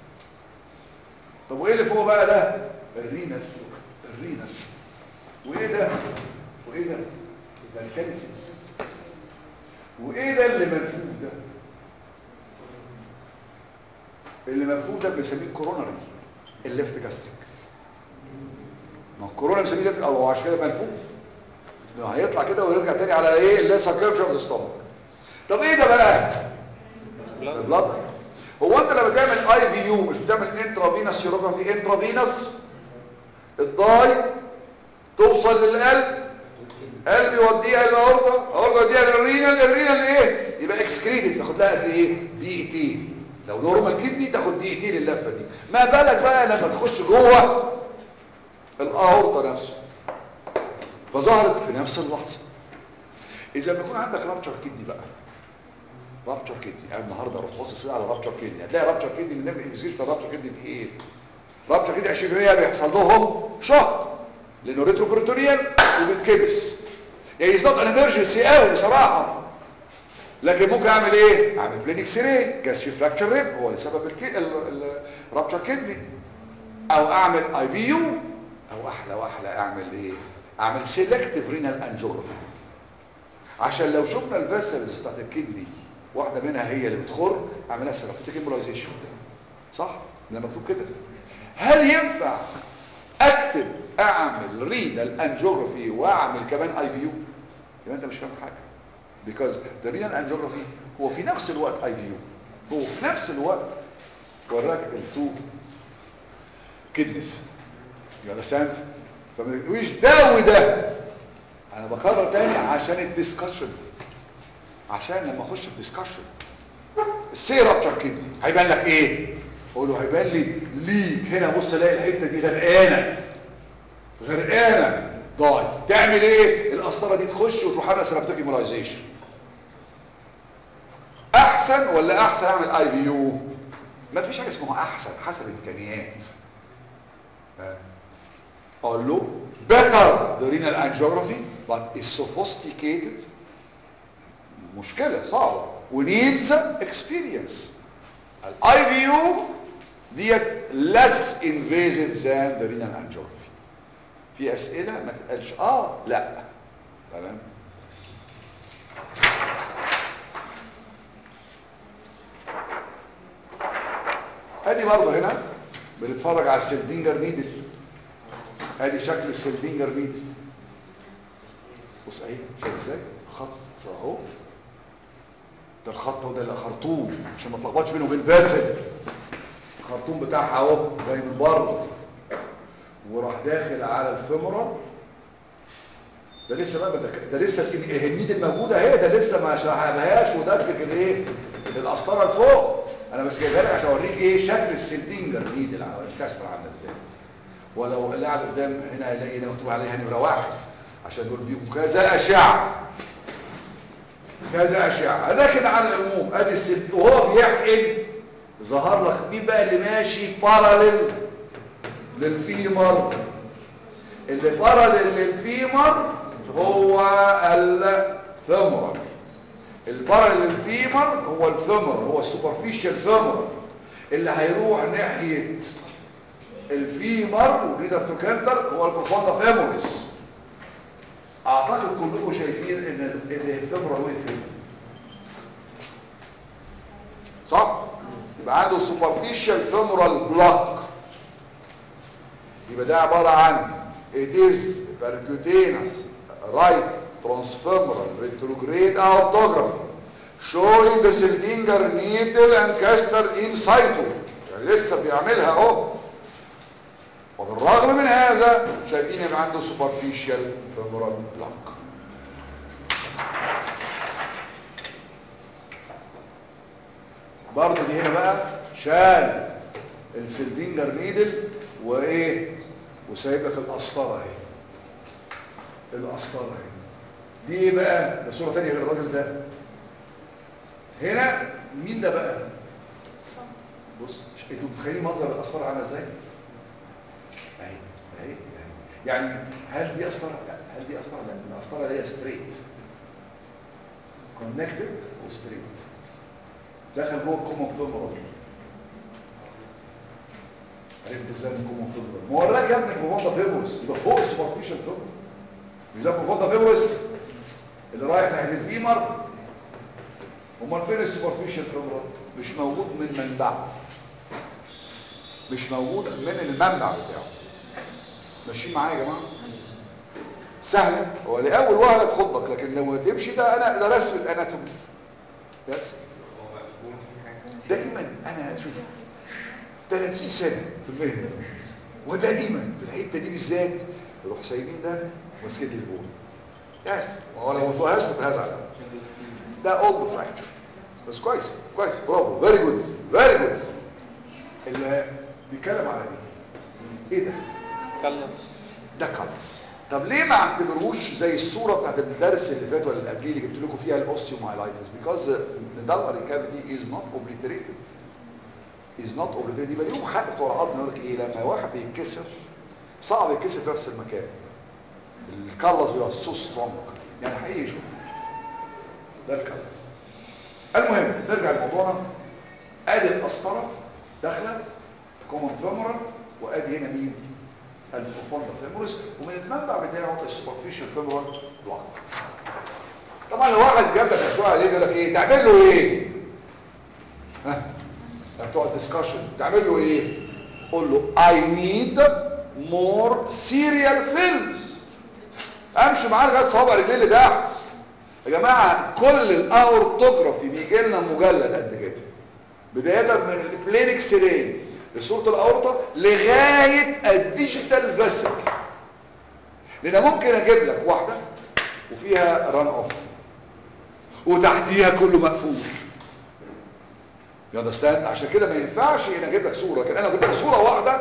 Speaker 1: طب وايه اللي فوق بقى ده الرينال الرينال وايه ده وايه ده ده الكالسيس وايه ده اللي منفوخ ده اللي منفوخ ده بنسميه كوروناري الليفت جاستريك ما الكورونا بنسميه ليفت او عشان كده منفوخ لو هيطلع كده ويرجع تاني على ايه الليسا كيرفشر اوف ستومك طب ايه ده بقى البلاد هو انت لما تعمل اي في يو مش بتعمل انترافينوس يوروجرافي انترافينوس الضاي توصل للقلب قلب يوديها للاورطه الاورطه يوديها للرينال الرينال ايه يبقى اكسكريتد تاخد لها قد ايه دقيقتين لو نورمال كدني تاخد دقيقتين اللفه دي ما بالك بقى لما تخش جوه الاورطه نفسه فظهرت في نفس اللحظه اذا بيكون عندك رابتشر كدني بقى رابتشر كدني يعني النهارده اروح باصص على رابتشر كدني هتلاقي رابتشر كدني من الانفستيجيشن بتاع رابتشر كدني في ايه رابتشر كدني 20% بيحصل لهم شق لانه ريتروبروتونيال وبيتكبس يعني از نوت ان امرجنسي قوي بصراحه لكن ممكن اعمل ايه اعمل بلينك سيري جاس في فراكشر ريب هو اللي سبب الرابتشر كدني او اعمل اي في يو او احلى واحلى اعمل ايه اعمل سيلكتيف رينال انجيوجرافي عشان لو شفنا الفيسلز بتاعت الكدني واحده منها هي اللي بتخر اعملها سيرابيوتيك امبولايزيشن صح ده مكتوب كده هل ينفع اكتب اكتب اعمل رينال انجيوجرافي واعمل كمان اي في يو يبقى انت مش فاهم حاجه because the renal angiography هو في نفس الوقت اي في يو هو في نفس الوقت وراك التو كدنس يو understand فما تقوليش ده وده انا بكرر تاني عشان الديسكشن عشان لما اخش في ديسكشن السي رابتشر كده هيبان لك ايه اقول له هيبان لي ليك هنا بص الاقي الحته دي غرقانه غرقانه ضاي تعمل ايه القسطره دي تخش وتروح عامله سيرابتيك ايمولايزيشن احسن ولا احسن اعمل اي في يو ما فيش حاجه اسمها احسن حسب الامكانيات ها. اقول له better the renal angiography but is sophisticated مشكلة صعبة ونيدز experience الاي في يو ديت less invasive than the renal angiography في اسئلة ما تتقالش اه لا تمام ادي برضه هنا بنتفرج على السلدينجر نيدل ادي شكل السلدينجر نيدل بص اهي شايف ازاي خط اهو ده الخط وده اللي خرطوم عشان ما تلخبطش بينه وبين باسل الخرطوم بتاعها اهو جاي من بره وراح داخل على الفيمورال ده لسه بقى ده, ده لسه النيد الموجوده اهي ده لسه ما شرحناهاش ودكك الايه القسطره لفوق انا بس جايبها لك عشان اوريك ايه شكل السلدينجر نيد اللي على الكسر عامله ازاي ولو اللي قاعد قدام هنا هيلاقي هنا مكتوب عليها نمره واحد عشان دول بيبقوا كذا اشعه كذا اشعه لكن على العموم ادي السلد وهو بيحقن ظهر لك مين بقى اللي ماشي باراليل للفيمر اللي باراليل للفيمر هو الفيمر الباراليل للفيمر هو الفيمر هو السوبرفيشال فيمر اللي هيروح ناحيه الفيمر والريدر توكندر هو البروفوندا فيموريس اعتقد كلكم شايفين ان ان الفيمر وقف هنا صح يبقى عنده سوبرفيشال فيمورال بلوك يبقى ده عباره عن it is percutaneous right transfemoral retrograde autography showing the Seldinger needle and caster in situ يعني لسه بيعملها اهو وبالرغم من هذا شايفين يبقى عنده superficial femoral block برضه دي هنا بقى شال السلدينجر نيدل وايه وسايب لك القسطره اهي القسطره اهي دي ايه بقى ده صوره ثانيه غير الراجل ده هنا مين ده بقى بص انتوا متخيلين منظر القسطره عامله ازاي اهي اهي يعني هل دي قسطره لا هل دي قسطره لا القسطره هي ستريت كونكتد وستريت دخل جوه الكومون فيمورال عرفت ازاي الكومون فيمورال ما وراك يا ابني بروفوندا فيمورس يبقى فوق السوبرفيشال فيمور مش ده بروفوندا فيمورس اللي رايح ناحيه الفيمر امال فين السوبرفيشال فيمورال مش موجود من منبعه مش موجود من المنبع بتاعه ماشيين معايا يا جماعه سهله هو لاول وهله تخضك لكن لو تمشي ده انا ده رسم الاناتومي بس دائما انا اشوف 30 سنه في المهنه ودائما في الحته دي بالذات يروح سايبين ده ماسكين لي البول يس هو لو ما فيهاش كنت هزعل ده اولد فراكتشر بس كويس كويس برافو فيري جود فيري جود اللي بيتكلم على ايه ايه ده
Speaker 5: كلس
Speaker 1: ده كلس طب ليه ما اعتبروش زي الصوره بتاعت الدرس اللي فات ولا اللي قبليه اللي جبت لكم فيها الاوستيومايلايتس because the dullary cavity is not obliterated is not obliterated يبقى ليهم حق بتوع العظم يقول لك ايه لما واحد بيتكسر صعب يتكسر في نفس المكان الكلس بيبقى سو سترونج يعني حقيقي شوف ده الكلس المهم نرجع لموضوعنا ادي القسطره داخله كومن فيمورال وادي هنا مين البروفوندا فيمورس ومن المنبع بتاعه السوبرفيشال فيمورال بلوك طبعا لو واحد جاب لك مشروع عليه يقول لك ايه تعمل له ايه ها بتوع الدسكشن تعمل له ايه قول له I need more serial films امشي معاه لغايه صوابع رجلي اللي تحت يا جماعه كل الاورتوجرافي بيجي لنا مجلد قد كده بدايه من البلين اكس راي لصوره الاورطه لغايه الديجيتال فيسل لان ممكن اجيب لك واحده وفيها ران اوف وتحتيها كله مقفول يا understand عشان كده ما ينفعش ان اجيب لك صوره لكن انا جبت لك صوره واحده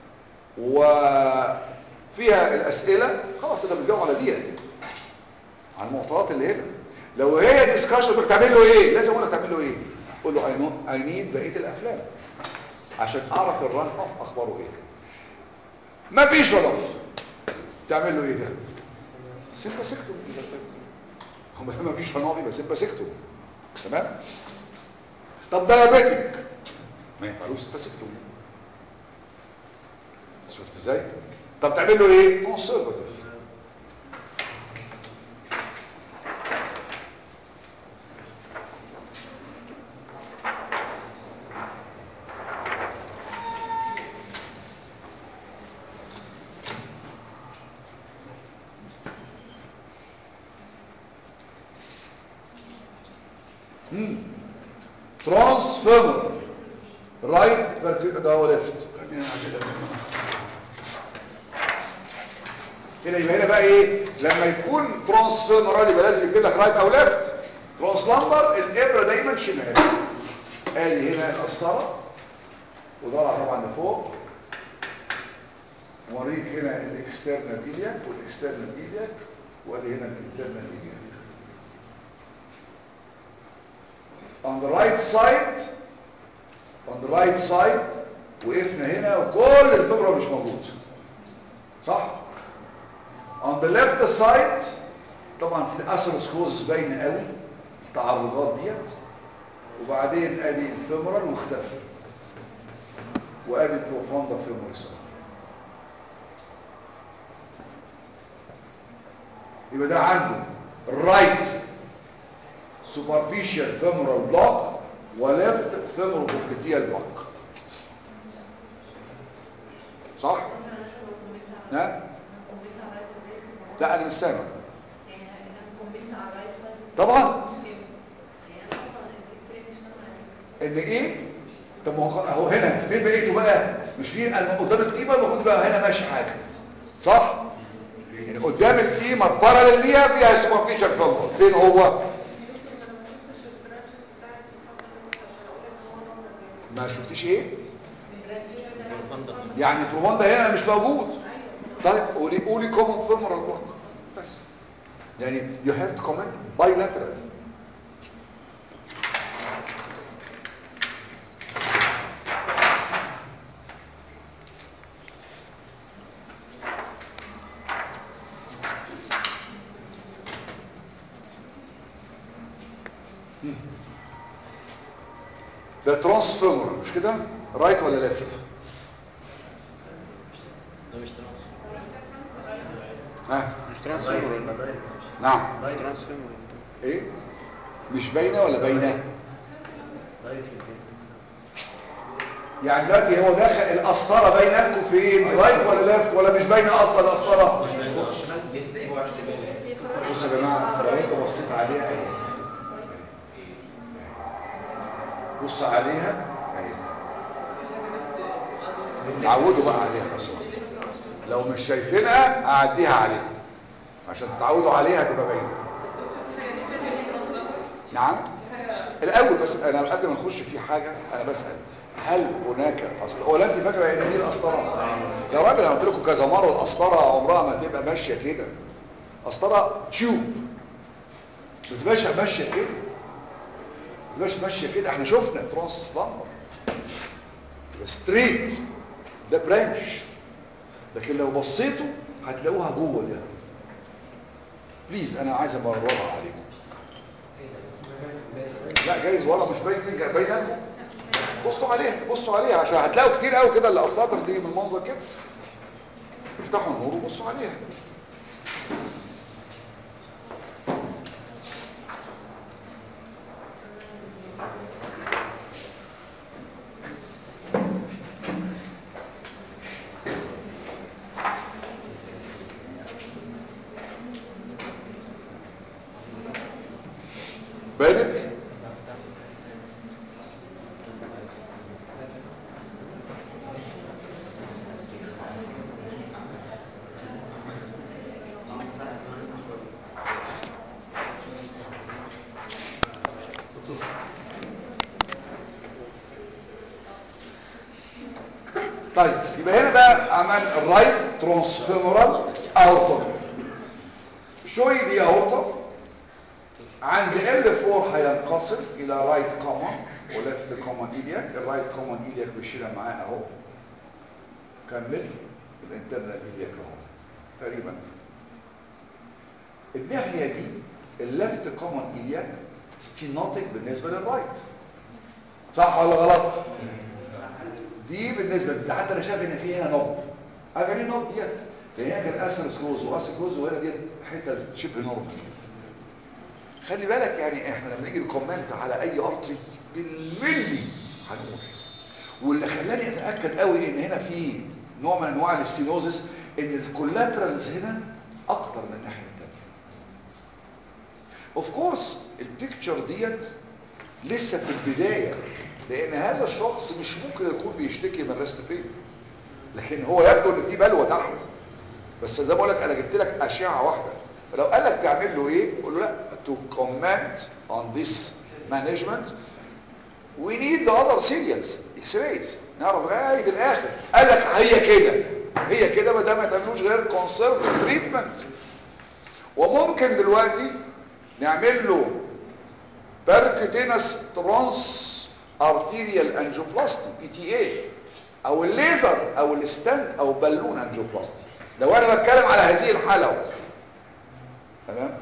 Speaker 1: وفيها الاسئله خلاص انت بتجاوب على ديت على المعطيات اللي هنا لو هي ديسكشن بتعمل له ايه لازم اقول لك تعمل له ايه قول له اي نو اي نيد بقيه الافلام عشان اعرف الران اوف اخباره ايه ما فيش ران اوف تعمل له ايه ده سيمباسيكتوم هم ما فيش ران اوف يبقى سيمباسيكتوم تمام طب دايابيتك ما ينفعلوش سيمباسيكتوم شفت ازاي طب تعمل له ايه كونسرفاتيف ترانسفيرمر رايت ده هو ليفت هنا يبقى هنا بقى ايه لما يكون ترانسفيرمر يبقى لازم يكتب لك رايت او ليفت ترانسلامبر الابره دايما شمال ادي هنا القسطره وضلع طبعا لفوق وريك هنا الاكسترنال ايلياك والاكسترنال ايلياك وادي هنا الانترنال ايلياك on the right side on the right side وقفنا هنا وكل الفبرة مش موجود صح on the left side طبعا في الاسروسكوز باينه قوي التعرضات ديت وبعدين ادي الفيمورال واختفى وادي البروفوندا فيموريس يبقى ده عنده الرايت superficial femoral block وليفت femoral popliteal block صح؟ ها؟ لا انا مش سامع طبعا ان ايه طب ما هو هو هنا فين بقيته بقى مش في انا قدام القيمه المفروض بقى هنا ماشي حاجه صح يعني قدام القيمه باراليل ليها فيها سوبرفيشال فيمور فين هو ما شفتيش ايه يعني بروفوندا هنا مش موجود طيب قولي قولي كومن فيمورال بلوك بس يعني you have to comment bilateral ده ترانسفيرمر مش كده رايت ولا ليفت
Speaker 2: ده مش ترانس
Speaker 1: ها
Speaker 5: مش ترانسفيرمر
Speaker 1: نعم
Speaker 5: مش ترانسفيرمر
Speaker 1: ايه مش باينه ولا باينه يعني دلوقتي هو داخل القسطره باينه لكم فين رايت ولا ليفت ولا مش باينه اصلا القسطره بصوا يا جماعه لو انت بصيت عليها اهي بص عليها اهي تعودوا بقى عليها لو سمحت لو مش شايفينها اعديها عليكم عشان تتعودوا عليها تبقى باينه نعم الاول بس انا قبل ما نخش في حاجه انا بسال هل هناك اصل ولا انت فاكره ان دي القسطره يا راجل انا قلت لكم كذا مره القسطره عمرها ما تبقى ماشيه كده قسطره تيوب ما تبقاش ماشيه كده ما تبقاش ماشيه كده احنا شفنا ترانس لامبر ستريت ده برانش لكن لو بصيتوا هتلاقوها جوه ده بليز انا عايز امررها عليكم لا جايز ورا مش باين باين لكم بصوا عليها بصوا عليها عشان هتلاقوا كتير قوي كده اللي الاساطر دي من المنظر كده افتحوا النور وبصوا عليها بانت طيب يبقى هنا بقى عمل الرايت ترانسفيرال اورتو شوي دي اورتو عند L4 هينقسم الى رايت كومن وليفت كومن ايلياك الرايت كومن ايلياك بيشيلها معاه اهو كمل الانترنال ايلياك اهو تقريبا الناحيه دي الليفت كومن ايلياك ستينوتيك بالنسبه للرايت صح ولا غلط دي بالنسبه ده حتى انا شايف ان في هنا نوب عارف يعني نوب ديت لان هنا كان اسر سكروز واسر سكروز وهنا ديت حته شبه نورمال خلي بالك يعني احنا لما نيجي نكومنت على اي ارتري بالملي هنقول واللي خلاني اتاكد قوي ان هنا في نوع من انواع الاستينوزس ان الكولاترالز هنا اكتر من الناحيه الثانيه اوف كورس البيكتشر ديت لسه في البدايه لان هذا الشخص مش ممكن يكون بيشتكي من ريست بين لكن هو يبدو ان في بلوه تحت بس زي ما بقول لك انا جبت لك اشعه واحده لو قال لك تعمل له ايه قول له لا to comment on this management we need the other serials x-rays نعرف لغايه الاخر قال لك هي كده هي كده ما دام ما تعملوش غير conservative treatment وممكن دلوقتي نعمل له بيركتينس ترانس ارتيريال انجيوبلاستي بي تي اي او الليزر او الستنت او بالون انجيوبلاستي لو انا بتكلم على هذه الحاله بس تمام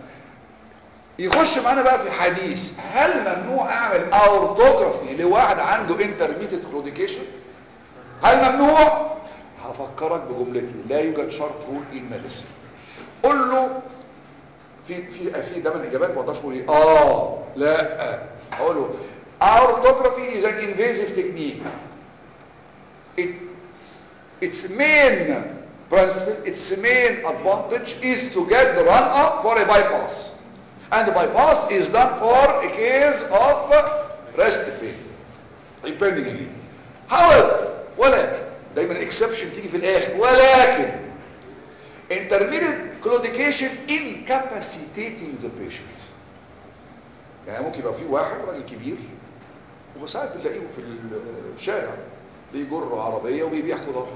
Speaker 1: يخش معانا بقى في حديث هل ممنوع اعمل اورتوجرافي لواحد عنده انترميتد كلوديكيشن هل ممنوع هفكرك بجملتي لا يوجد شرط رول ان ميديسن قول له في في في ده من الاجابات ما اقدرش اقول ايه اه لا اقول له orthography is an invasive technique it its main principle its main advantage is to get the run up for a bypass and the bypass is done for a case of rest pain depending on it however ولكن دايما exception تيجي في الاخر ولكن intermittent claudication incapacitating the patient يعني ممكن يبقى في واحد راجل كبير وساعات بنلاقيه في الشارع بيجر عربيه وبيبيع خضار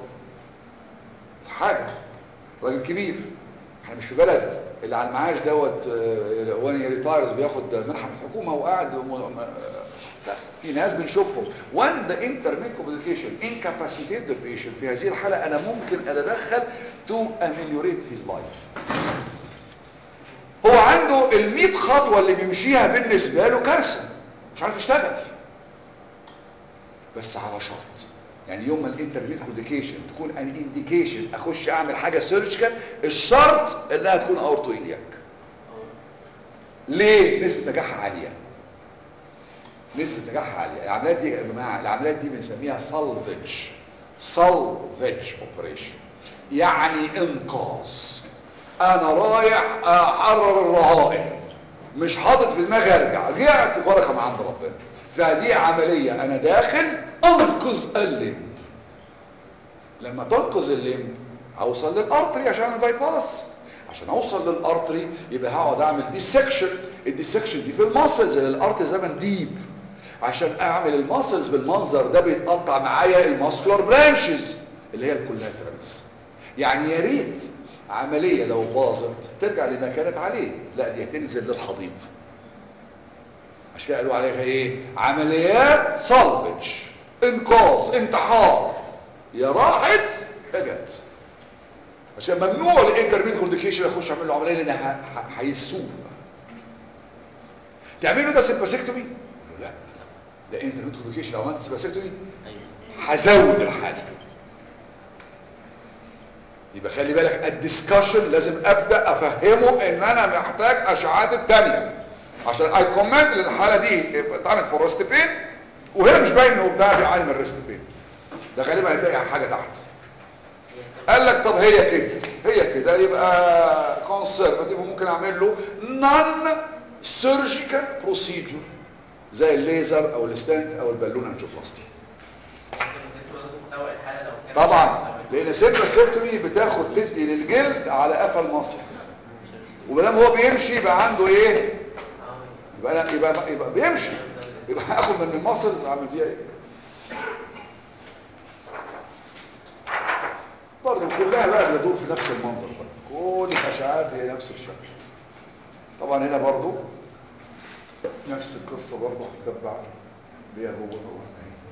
Speaker 1: حاجه راجل كبير احنا مش في بلد اللي على المعاش دوت وان ريتايرز بياخد منحه من الحكومه وقاعد لا في ناس بنشوفهم وان ذا انترميت كوميونيكيشن انكاباسيتيت ذا بيشنت في هذه الحاله انا ممكن اتدخل تو اميليوريت هيز لايف هو عنده ال100 خطوه اللي بيمشيها بالنسبه له كارثه مش عارف يشتغل بس على شرط يعني يوم ما الانترميت كوميونيكيشن تكون ان انديكيشن اخش اعمل حاجه سيرجيكال الشرط انها تكون اورتو الياك ليه نسبه نجاحها عاليه نسبه نجاحها عاليه العمليات دي يا جماعه العمليات دي بنسميها سالفج سالفج اوبريشن يعني انقاذ انا رايح احرر الرهائن مش حاطط في دماغي ارجع رجعت بركه من عند ربنا فدي عمليه انا داخل انقذ الليمب لما تنقذ الليمب اوصل للارتري عشان الباي باس عشان اوصل للارتري يبقى هقعد اعمل ديسكشن الديسكشن دي في الماسلز الارتري زمن ديب عشان اعمل الماسلز بالمنظر ده بيتقطع معايا الماسكولار برانشز اللي هي الكولاترالز يعني يا ريت عملية لو باظت ترجع لما كانت عليه لا دي هتنزل للحضيض عشان كده قالوا عليها ايه عمليات صلبج انقاذ انتحار يا راحت يا جت عشان ممنوع الانترميد كونديكيشن يخش يعمل له عمليه لان هيسوق تعمل له ده سيمباسيكتومي لا ده انترميد كونديكيشن لو عملت سيمباسيكتومي هزود الحاله يبقى خلي بالك الديسكشن لازم ابدا افهمه ان انا محتاج اشعاعات التانية عشان اي كومنت للحاله دي اتعمل في الريست بين وهنا مش باين انه بتاع بيعاني من الريست بين ده غالبا هتلاقي حاجه تحت قال لك طب هي كده هي كده يبقى كونسرفاتيف وممكن اعمل له نون سيرجيكال بروسيجر زي الليزر او الستنت او البالون انجيوبلاستي
Speaker 2: تسوق الحاله لو كان
Speaker 1: طبعا لان سيبراسيبتومي بتاخد تدي للجلد على قفا المصل وما دام هو بيمشي يبقى عنده ايه يبقى أنا يبقى يبقى بيمشي يبقى هاخد من المصلز اعمل بيها ايه برضه كلها بقى بتدور في نفس المنظر بقى كل الاشعاعات هي نفس الشكل طبعا هنا برضه نفس القصه برضه هتتبع بيها جوه جوه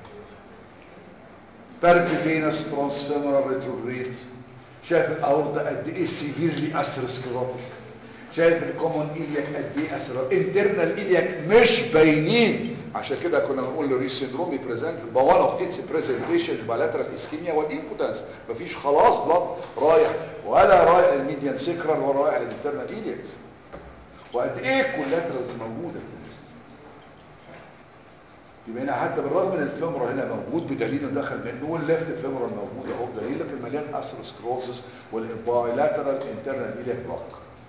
Speaker 1: percutaneous transfemoral retrograde شايف الاورطه قد ايه سيفيرلي اثيروسكليروتيك شايف الكومون ايلياك قد ايه اثيرو انترنال ايلياك مش باينين عشان كده كنا بنقول له ريس سيندروم بريزنت بوان اوف اتس بريزنتيشن bilateral اسكيميا والامبوتنس مفيش خلاص بلاد رايح ولا رايح للميديان سيكرال ولا رايح للانترنال ايلياكس وقد ايه الكولاترالز موجوده يبقى هنا حتى بالرغم ان الفيمورال هنا موجود بدليل انه دخل منه والليفت فيمورال موجود اهو بدليل لكن مليان اثيروسكلوزس والبايلاترال انترنال ايلياك بلوك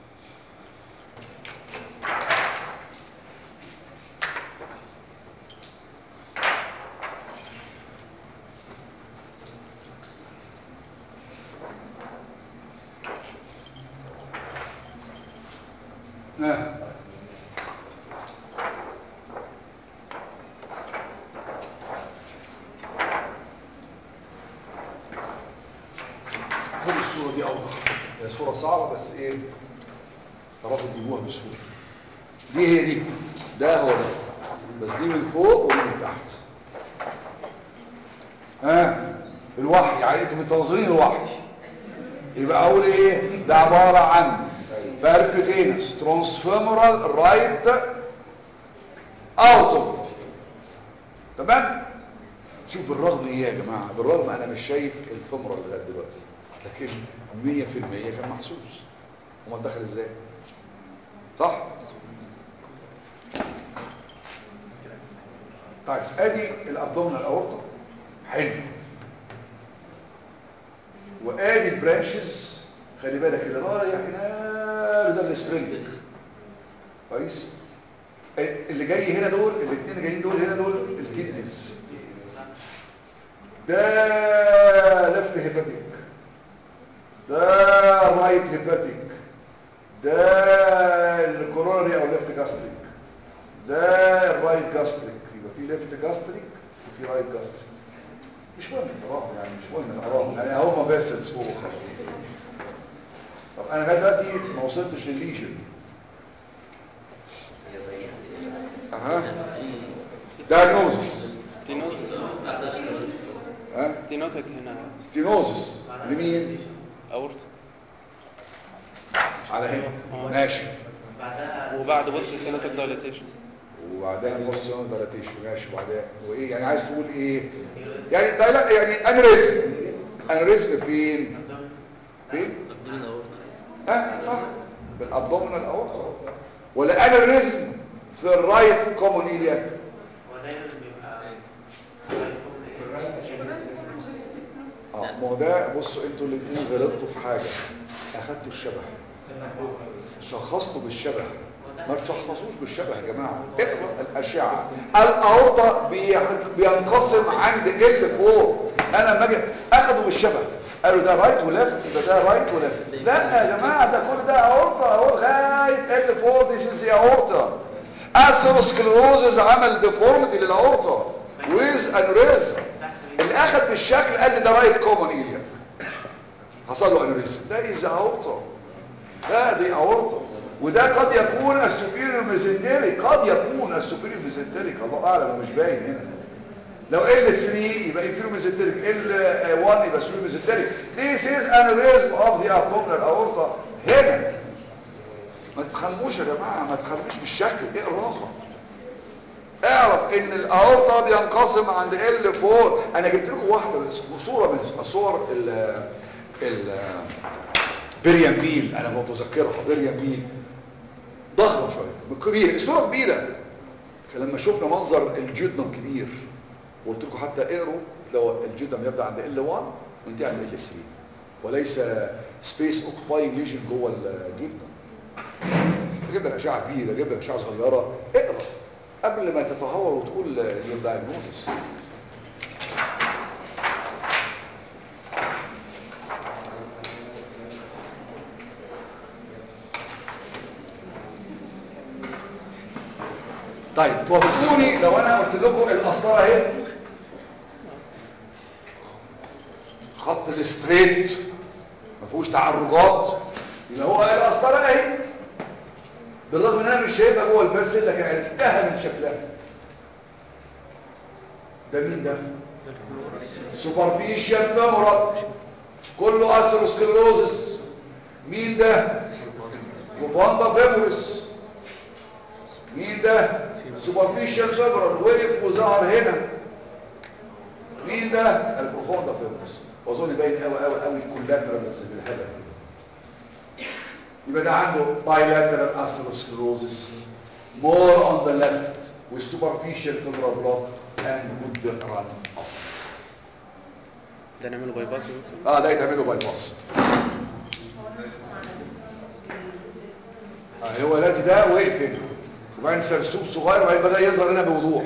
Speaker 1: آه. خد الصورة دي أوضح هي صورة صعبة بس إيه تعرفوا تجيبوها بسهولة دي هي دي ده هو ده بس دي من فوق ودي من تحت ها آه. الوحي يعني انتوا منتظرين الوحي يبقى اقول ايه ده عبارة عن باركوتينس ترانسفيمورال رايت اوتو تمام شوف بالرغم ايه يا جماعة بالرغم انا مش شايف الفيمورال لغايه دلوقتي لكن 100% كان محسوس امال دخل ازاي صح طيب ادي الابدومينال اورطه حلو وادي البرانشز خلي بالك اللي رايح هنا ده السبرينج كويس اللي جاي هنا دول الاثنين اللي جايين دول هنا دول الكيدنيز ده لفت هيباتيك ده رايت هيباتيك ده الكورونري او ليفت جاستريك ده الرايت جاستريك يبقى في ليفت جاستريك وفي رايت جاستريك مش مهم القراءه يعني مش مهم القراءه يعني هما باسلز فوق وخلاص طب انا لغايه دلوقتي ما وصلتش للليجن اها دايجنوزس ها
Speaker 5: ستينوتك هنا
Speaker 1: ستينوزس لمين
Speaker 5: اورت
Speaker 1: على هنا ماشي
Speaker 5: وبعد بص ستينوتك دايليتيشن
Speaker 1: وبعدها نص دايلاتيشن ماشي وبعدها وايه يعني عايز تقول ايه يعني دايلا يعني انريزم انريزم فين فين ها صح بالابدومينال اورتا ولا انريزم في الرايت كومون ايلياك اه ما هو ده بصوا انتوا الاثنين غلطتوا في حاجه اخدتوا الشبه شخصتوا بالشبه ما تشخصوش بالشبه يا جماعه اقرا الاشعه الاورطه بينقسم عند ال فوق انا لما اجي اخدوا بالشبه قالوا ده رايت وليفت يبقى ده رايت وليفت لا يا جماعه ده كل ده اورطه اهو لغايه ال فوق دي سي اورطه اثيروسكلروزز عمل ديفورميتي للاورطه ويز انوريزم اللي اخد بالشكل قال لي ده رايت كومون ايلياك حصل له انوريزم ده از اورطه ده دي اورطه وده قد يكون السوبيريور ميزنتريك قد يكون السوبيريور ميزنتريك الله اعلم مش باين هنا لو ال 3 يبقى انفيريور ميزنتريك ال 1 يبقى سوبيريور ميزنتريك this is aneurysm of the abdominal aorta هنا ما تخموش يا جماعه ما تخموش بالشكل اقراها اعرف ان الاورطه بينقسم عند ال 4 انا جبت لكم واحده صوره من صور ال ال بريان بيل انا متذكرها بريان بيل ضخمه شويه كبيره الصوره كبيره فلما شفنا منظر الجدنم كبير وقلت لكم حتى اقروا لو الجدنم يبدا عند ال 1 وينتهي عند ال 3 وليس سبيس اوكباينج ليجن جوه الجدنم اجيب لك اشعه كبيره اجيب لك اشعه صغيره اقرا قبل ما تتهور وتقول يور دايجنوستس طيب توافقوني لو انا قلت لكم القسطره اهي خط الستريت ما فيهوش تعرجات يبقى هو القسطره اهي بالرغم ان انا مش شايفها جوه البس لكن عرفتها من شكلها ده مين ده سوبرفيشال فيمورال كله اثيروسكلروزس مين ده بروفاندا فيموريس مين ده سوبرفيشال فيمورال وقف وظهر هنا مين ده البروفاندا فيموريس واظن باين قوي قوي قوي الكولاترا بس بالهبل يبقى ده عنده bilateral atherosclerosis more on the left with superficial femoral block and good run off
Speaker 5: ده نعمله باي باس يا دكتور
Speaker 1: اه ده يتعمله باي باس آه هو الذي ده وقف هنا وبعدين سرسوب صغير وبعدين بدا يظهر هنا بوضوح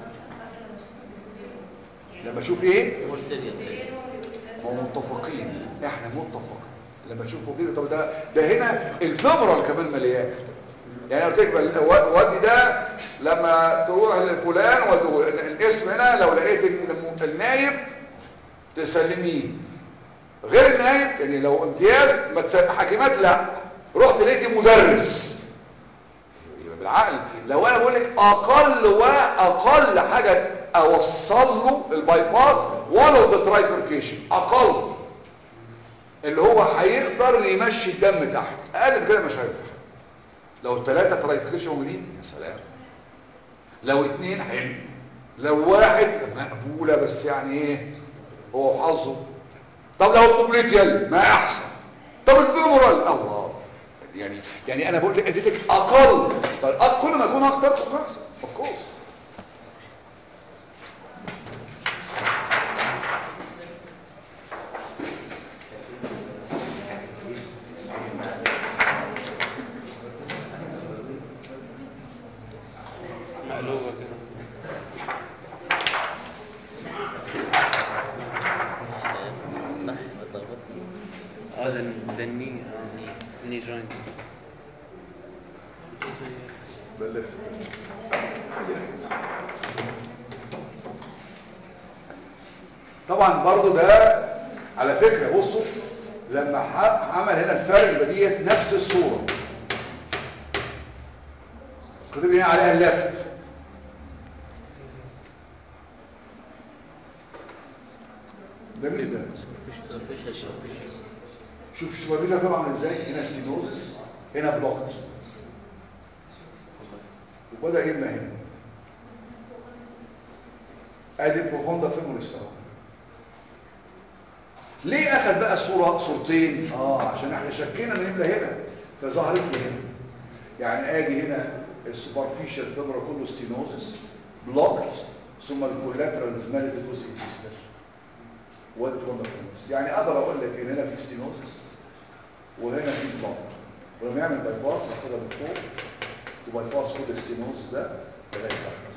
Speaker 1: لما اشوف ايه
Speaker 2: مور سيريال
Speaker 1: هو متفقين احنا متفقين لما تشوفوا كده طب ده ده هنا الفيمورال كمان مليان يعني قلت لك الو- الوادي ده لما تروح لفلان ودوه الاسم هنا لو لقيت الم- النايب تسلميه غير النايب يعني لو امتياز ما تسلم حكيمات لا رحت لقيت مدرس يبقى بالعقل لو انا بقول لك اقل واقل حاجه اوصل له الباي باس ولو ذا ترايفركيشن اقل اللي هو هيقدر يمشي الدم تحت اقل من كده مش هينفع لو الثلاثه ترايفركيشن موجودين يا سلام لو اتنين حلو لو واحد مقبوله بس يعني ايه هو حظه طب لو البوبليتيال ما احسن طب الفيمورال الله يعني يعني انا بقول لك اديتك اقل طيب أق- كل ما يكون اكتر تكون احسن اوف كورس
Speaker 5: مقلوبة كده
Speaker 2: صح اتلخبطت
Speaker 5: اه ده ده الني اه ني جوينت
Speaker 1: ده الليفت طبعا برضو ده على فكرة بصوا لما ح- عمل هنا الفرق يبقى ديت نفس الصورة كتب هنا عليها اللفت ده مين ده؟
Speaker 2: سوبرفيشال
Speaker 1: شوف السوبرفيجن طبعا عامل ازاي هنا ستينوزس هنا بلوكت وبدا يبنى هنا ادي بروفوندا فيموريس اهو ليه اخذ بقى الصوره صورتين اه عشان احنا شكينا ان يملى هنا فظهرت لي هنا يعني ادي هنا السوبرفيشال فيمورا كله ستينوزس بلوكت ثم الكولاترالز مالت الجزء الديستال والتروما فيموريس يعني اقدر اقول لك ان هنا في ستينوزس وهنا في بلوك ولما يعمل باي باس هاخدها من فوق وباي باس كل الستينوزس ده لغايه تحت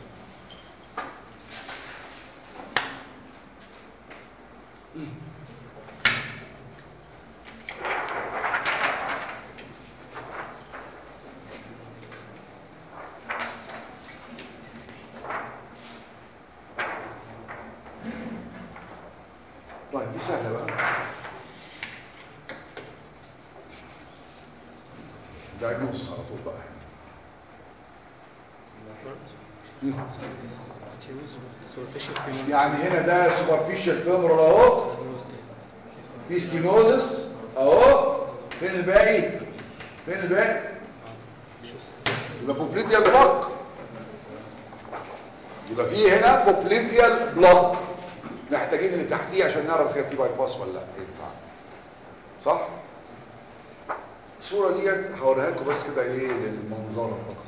Speaker 1: طيب دي سهله بقى دايجنوس على طول بقى يعني هنا ده سوبرفيشال فيمورال اهو في ستينوزس اهو فين الباقي فين الباقي يبقى بوبليتيال بلوك يبقى في هنا بوبليتيال بلوك محتاجين اللي تحتيه عشان نعرف اذا كان في باي باس ولا لا ينفع صح الصوره ديت هوريها لكم بس كده ايه للمنظره فقط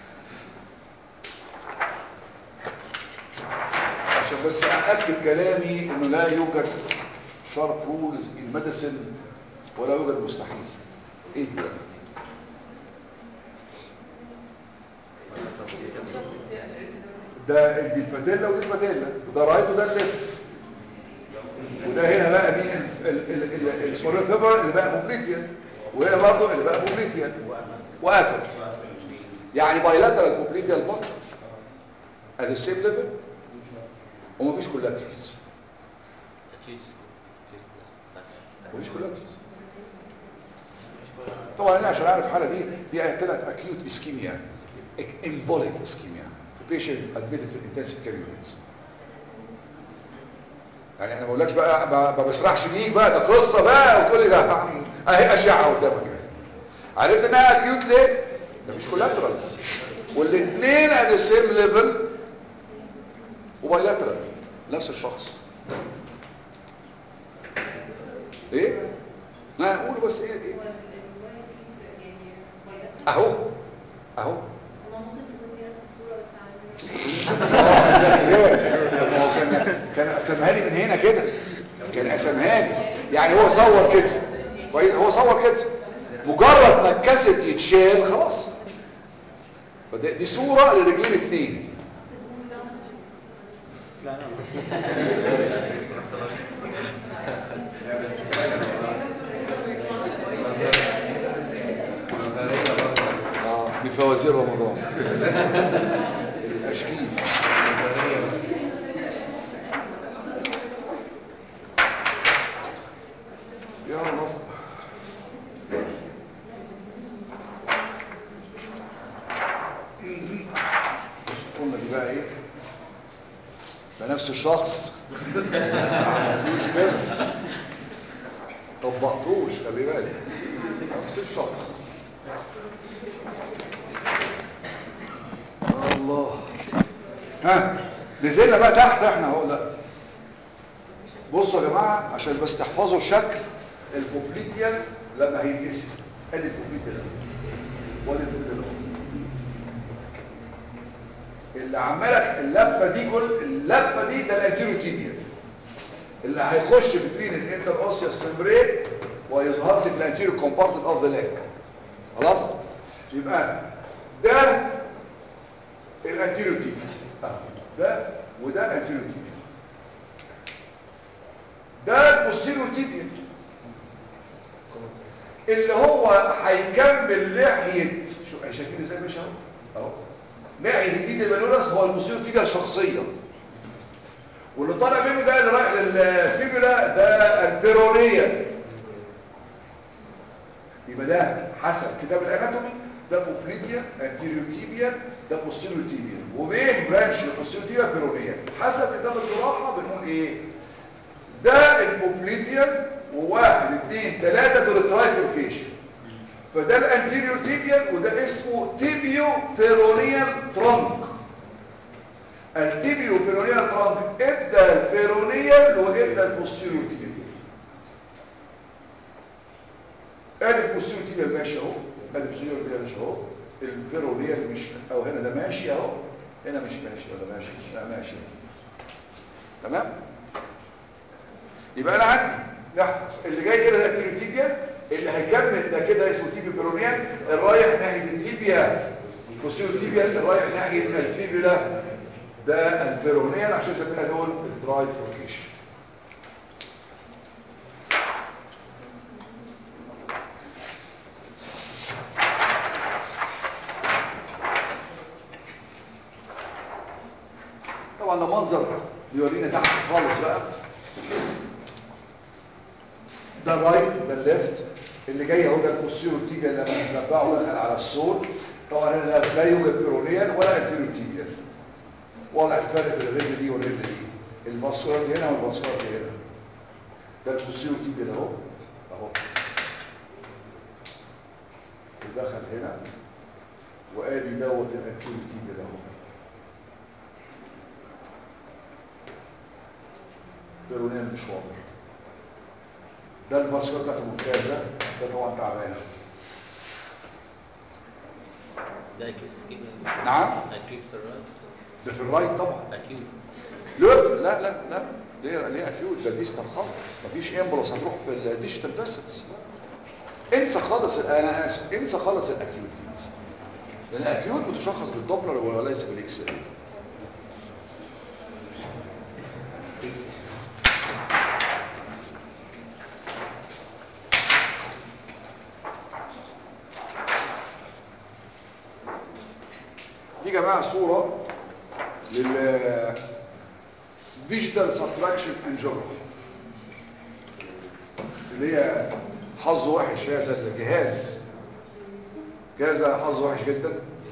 Speaker 1: عشان بس ااكد كلامي انه لا يوجد شارب رولز ان ميديسن ولا يوجد مستحيل ايه دي بقى ده دي الباتيلا ودي الباتيلا وده رايت وده الليفت وده هنا بقى مين السمول فيبر اللي بقى بوبليتيا وهنا برضه اللي بقى بوبليتيا وقافل يعني بايلاترال بوبليتيا البط at the same level ومفيش كولاترز
Speaker 2: أكيد
Speaker 1: مفيش كولاترز طبعا انا عشان اعرف الحاله دي دي طلعت اكيوت اسكيميا امبوليك اسكيميا في بيشنت ادميتد في الانتنسيف كير يونتس يعني انا ما بقولكش بقى ما- ما بسرحش بيك بقى ده قصه بقى وكل ده اهي اشعه قدامك اهي. عرفت انها اكيوت ليه؟ ده مش كولاترالز والاثنين ات ذا سيم ليفل وبايلاترال نفس الشخص ايه؟ لا قولوا بس ايه ايه اهو اهو ما هو كان كان قسمها لي من هنا كده كان قسمها لي يعني هو صور كده كويس هو صور كده مجرد ما الكاسيت يتشال خلاص فده- دي صورة لرجلين اتنين
Speaker 5: لا لا
Speaker 1: اه دي فوازير رمضان الاشكيف يا رب قلنا دي بقى ايه ده نفس الشخص مش كده طبقتوش خلي بالك نفس الشخص الله ها نزلنا بقى تحت احنا اهو دلوقتي بصوا يا جماعه عشان بس تحفظوا الشكل البوبليتيال لما هينقسم ادي البوبليتيال وادي البوبليتيال اللي عمالك اللفه دي كل اللفه دي ده الانتيرو تيبيا اللي هيخش بين الانتر اوسيوس ممبرين ويظهر لك الانتيرو كومبارتمنت اوف ذا ليج خلاص يبقى ده الانتيريو تيبيا اهو ده وده الانتيريو تيبيا ده البوستيريو تيبيا اللي هو هيكمل ناحيه شو شايفين ازاي ماشي اهو اهو ناحيه الايد المانولس هو البوستيريو تيبيا الشخصيه واللي طالع منه ده اللي رايح للفيبولا ده البيرونيه يبقى ده حسب كتاب الاناتومي ده بوبليتيا انتيريوتيبيا ده بوستيريوتيبيا وبين برانش البوستيريوتيبيا بيرونيا حسب كتاب الجراحه بنقول ايه ده البوبليتيا وواحد اثنين ثلاثه دول الترايفوركيشن فده الانتيريوتيبيا وده اسمه تيبيو بيرونيال ترانك التيبيو بيرونيال ترانك ادى البيرونيال وادى البوستيريوتيبيا ادي البوستيريوتيبيا ماشي اهو ادي البوستيريوتيبيا ماشي اهو البيرونيال مش او هنا ده ماشي اهو هنا مش ماشي ولا ماشي لا ماشي تمام يبقى انا عندي نحفظ اللي جاي كده ده التيبيا اللي هيكمل ده كده اسمه تيبيو بيرونيال الرايح ناحيه التيبيا البوستيريوتيبيا الرايح ناحيه الفيبولا ده البيرونيال عشان يسميها دول الترايفوركيشن طبعا ده منظر بيورينا تحت خالص بقى ده الرايت ده الليفت اللي جاي اهو ده البوستيرو تيجا اللي بنتبعه دخل على السور طبعا هنا لا يوجد بيرونيال ولا انتيريو تيجا واضح الفرق بين الرجل دي والرجل دي الباسورات هنا والباسورات هنا ده البوستيرو تيجا اهو اهو ودخل هنا وادي دوت الانتيريو تيجا اهو بيرونيال مش واضح ده الباسورد بتاعته ممتازه ده طبعا تعبانه
Speaker 2: ده أكيد سكيمة
Speaker 1: نعم
Speaker 2: أكيد في الرايت
Speaker 1: ده في الرايت طبعا
Speaker 2: أكيد
Speaker 1: لا لا لا لا ليه ليه اكيوت ده ديستال خالص مفيش امبولس هتروح في الديجيتال فيسلز انسى خالص انا اسف انسى خالص الاكيوت دي لان الاكيوت بتشخص بالدوبلر وليس بالاكس راي في جماعه صوره لل ديجيتال سبتراكشن اند جيوغرافي اللي هي حظ وحش هذا الجهاز الجهاز ده حظ وحش جدا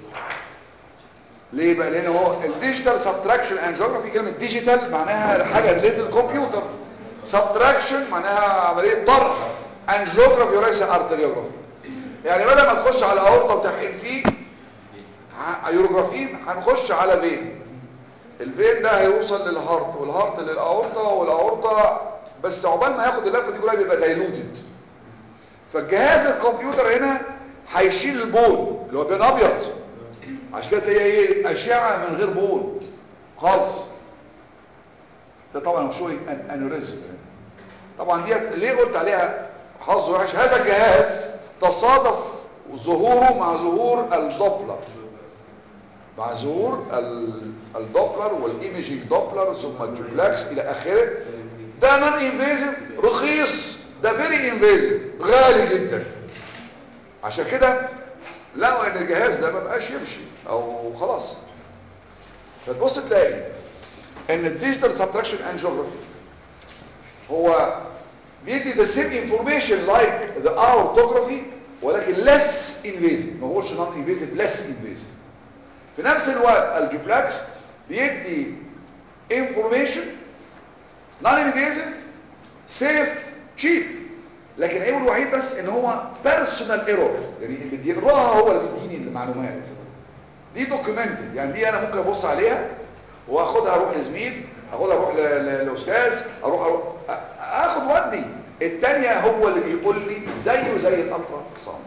Speaker 1: ليه بقى لان هو الديجيتال سبتراكشن اند جيوغرافي كلمه ديجيتال معناها حاجه ريليتد الكمبيوتر سبتراكشن معناها عمليه طرح اند جيوغرافي وليس ارتريوجرافي يعني بدل ما تخش على اورطه وتحقن فيه ه- يوروجرافين هنخش على فين الفين ده هيوصل للهارت والهارت للاورطه والاورطه بس عقبال ما ياخد اللفه دي كلها بيبقى دايلوتد فالجهاز الكمبيوتر هنا هيشيل البول اللي هو بين ابيض عشان كده تلاقي ايه اشعه من غير بول خالص ده طبعا شويه أن- انوريزم طبعا دي ليه قلت عليها حظ وحش هذا الجهاز تصادف ظهوره مع ظهور الدوبلر مع ظهور ال- الدوبلر والايميجينج دوبلر ثم الدوبلاكس الى اخره ده نون انفيزيف رخيص ده فيري انفيزيف غالي جدا عشان كده لقوا ان الجهاز ده ما بقاش يمشي او خلاص فتبص تلاقي ان الديجيتال سبتراكشن اند جيوغرافي هو بيدي the same information like the orthography ولكن less invasive ما بقولش non invasive less invasive في نفس الوقت الجوبلاكس بيدي information non invasive safe cheap لكن عيبه الوحيد بس ان هو personal error يعني اللي بيقراها هو اللي بيديني المعلومات دي دوكيومنتد يعني دي انا ممكن ابص عليها واخدها اروح لزميل اخدها اروح ل- ل- لاستاذ اروح اروح أ- اخد ودي التانية هو اللي بيقول لي زيه زي الالترا ساوند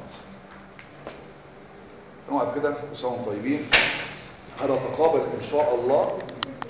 Speaker 1: نوقف كده وساوند طيبين هنتقابل ان شاء الله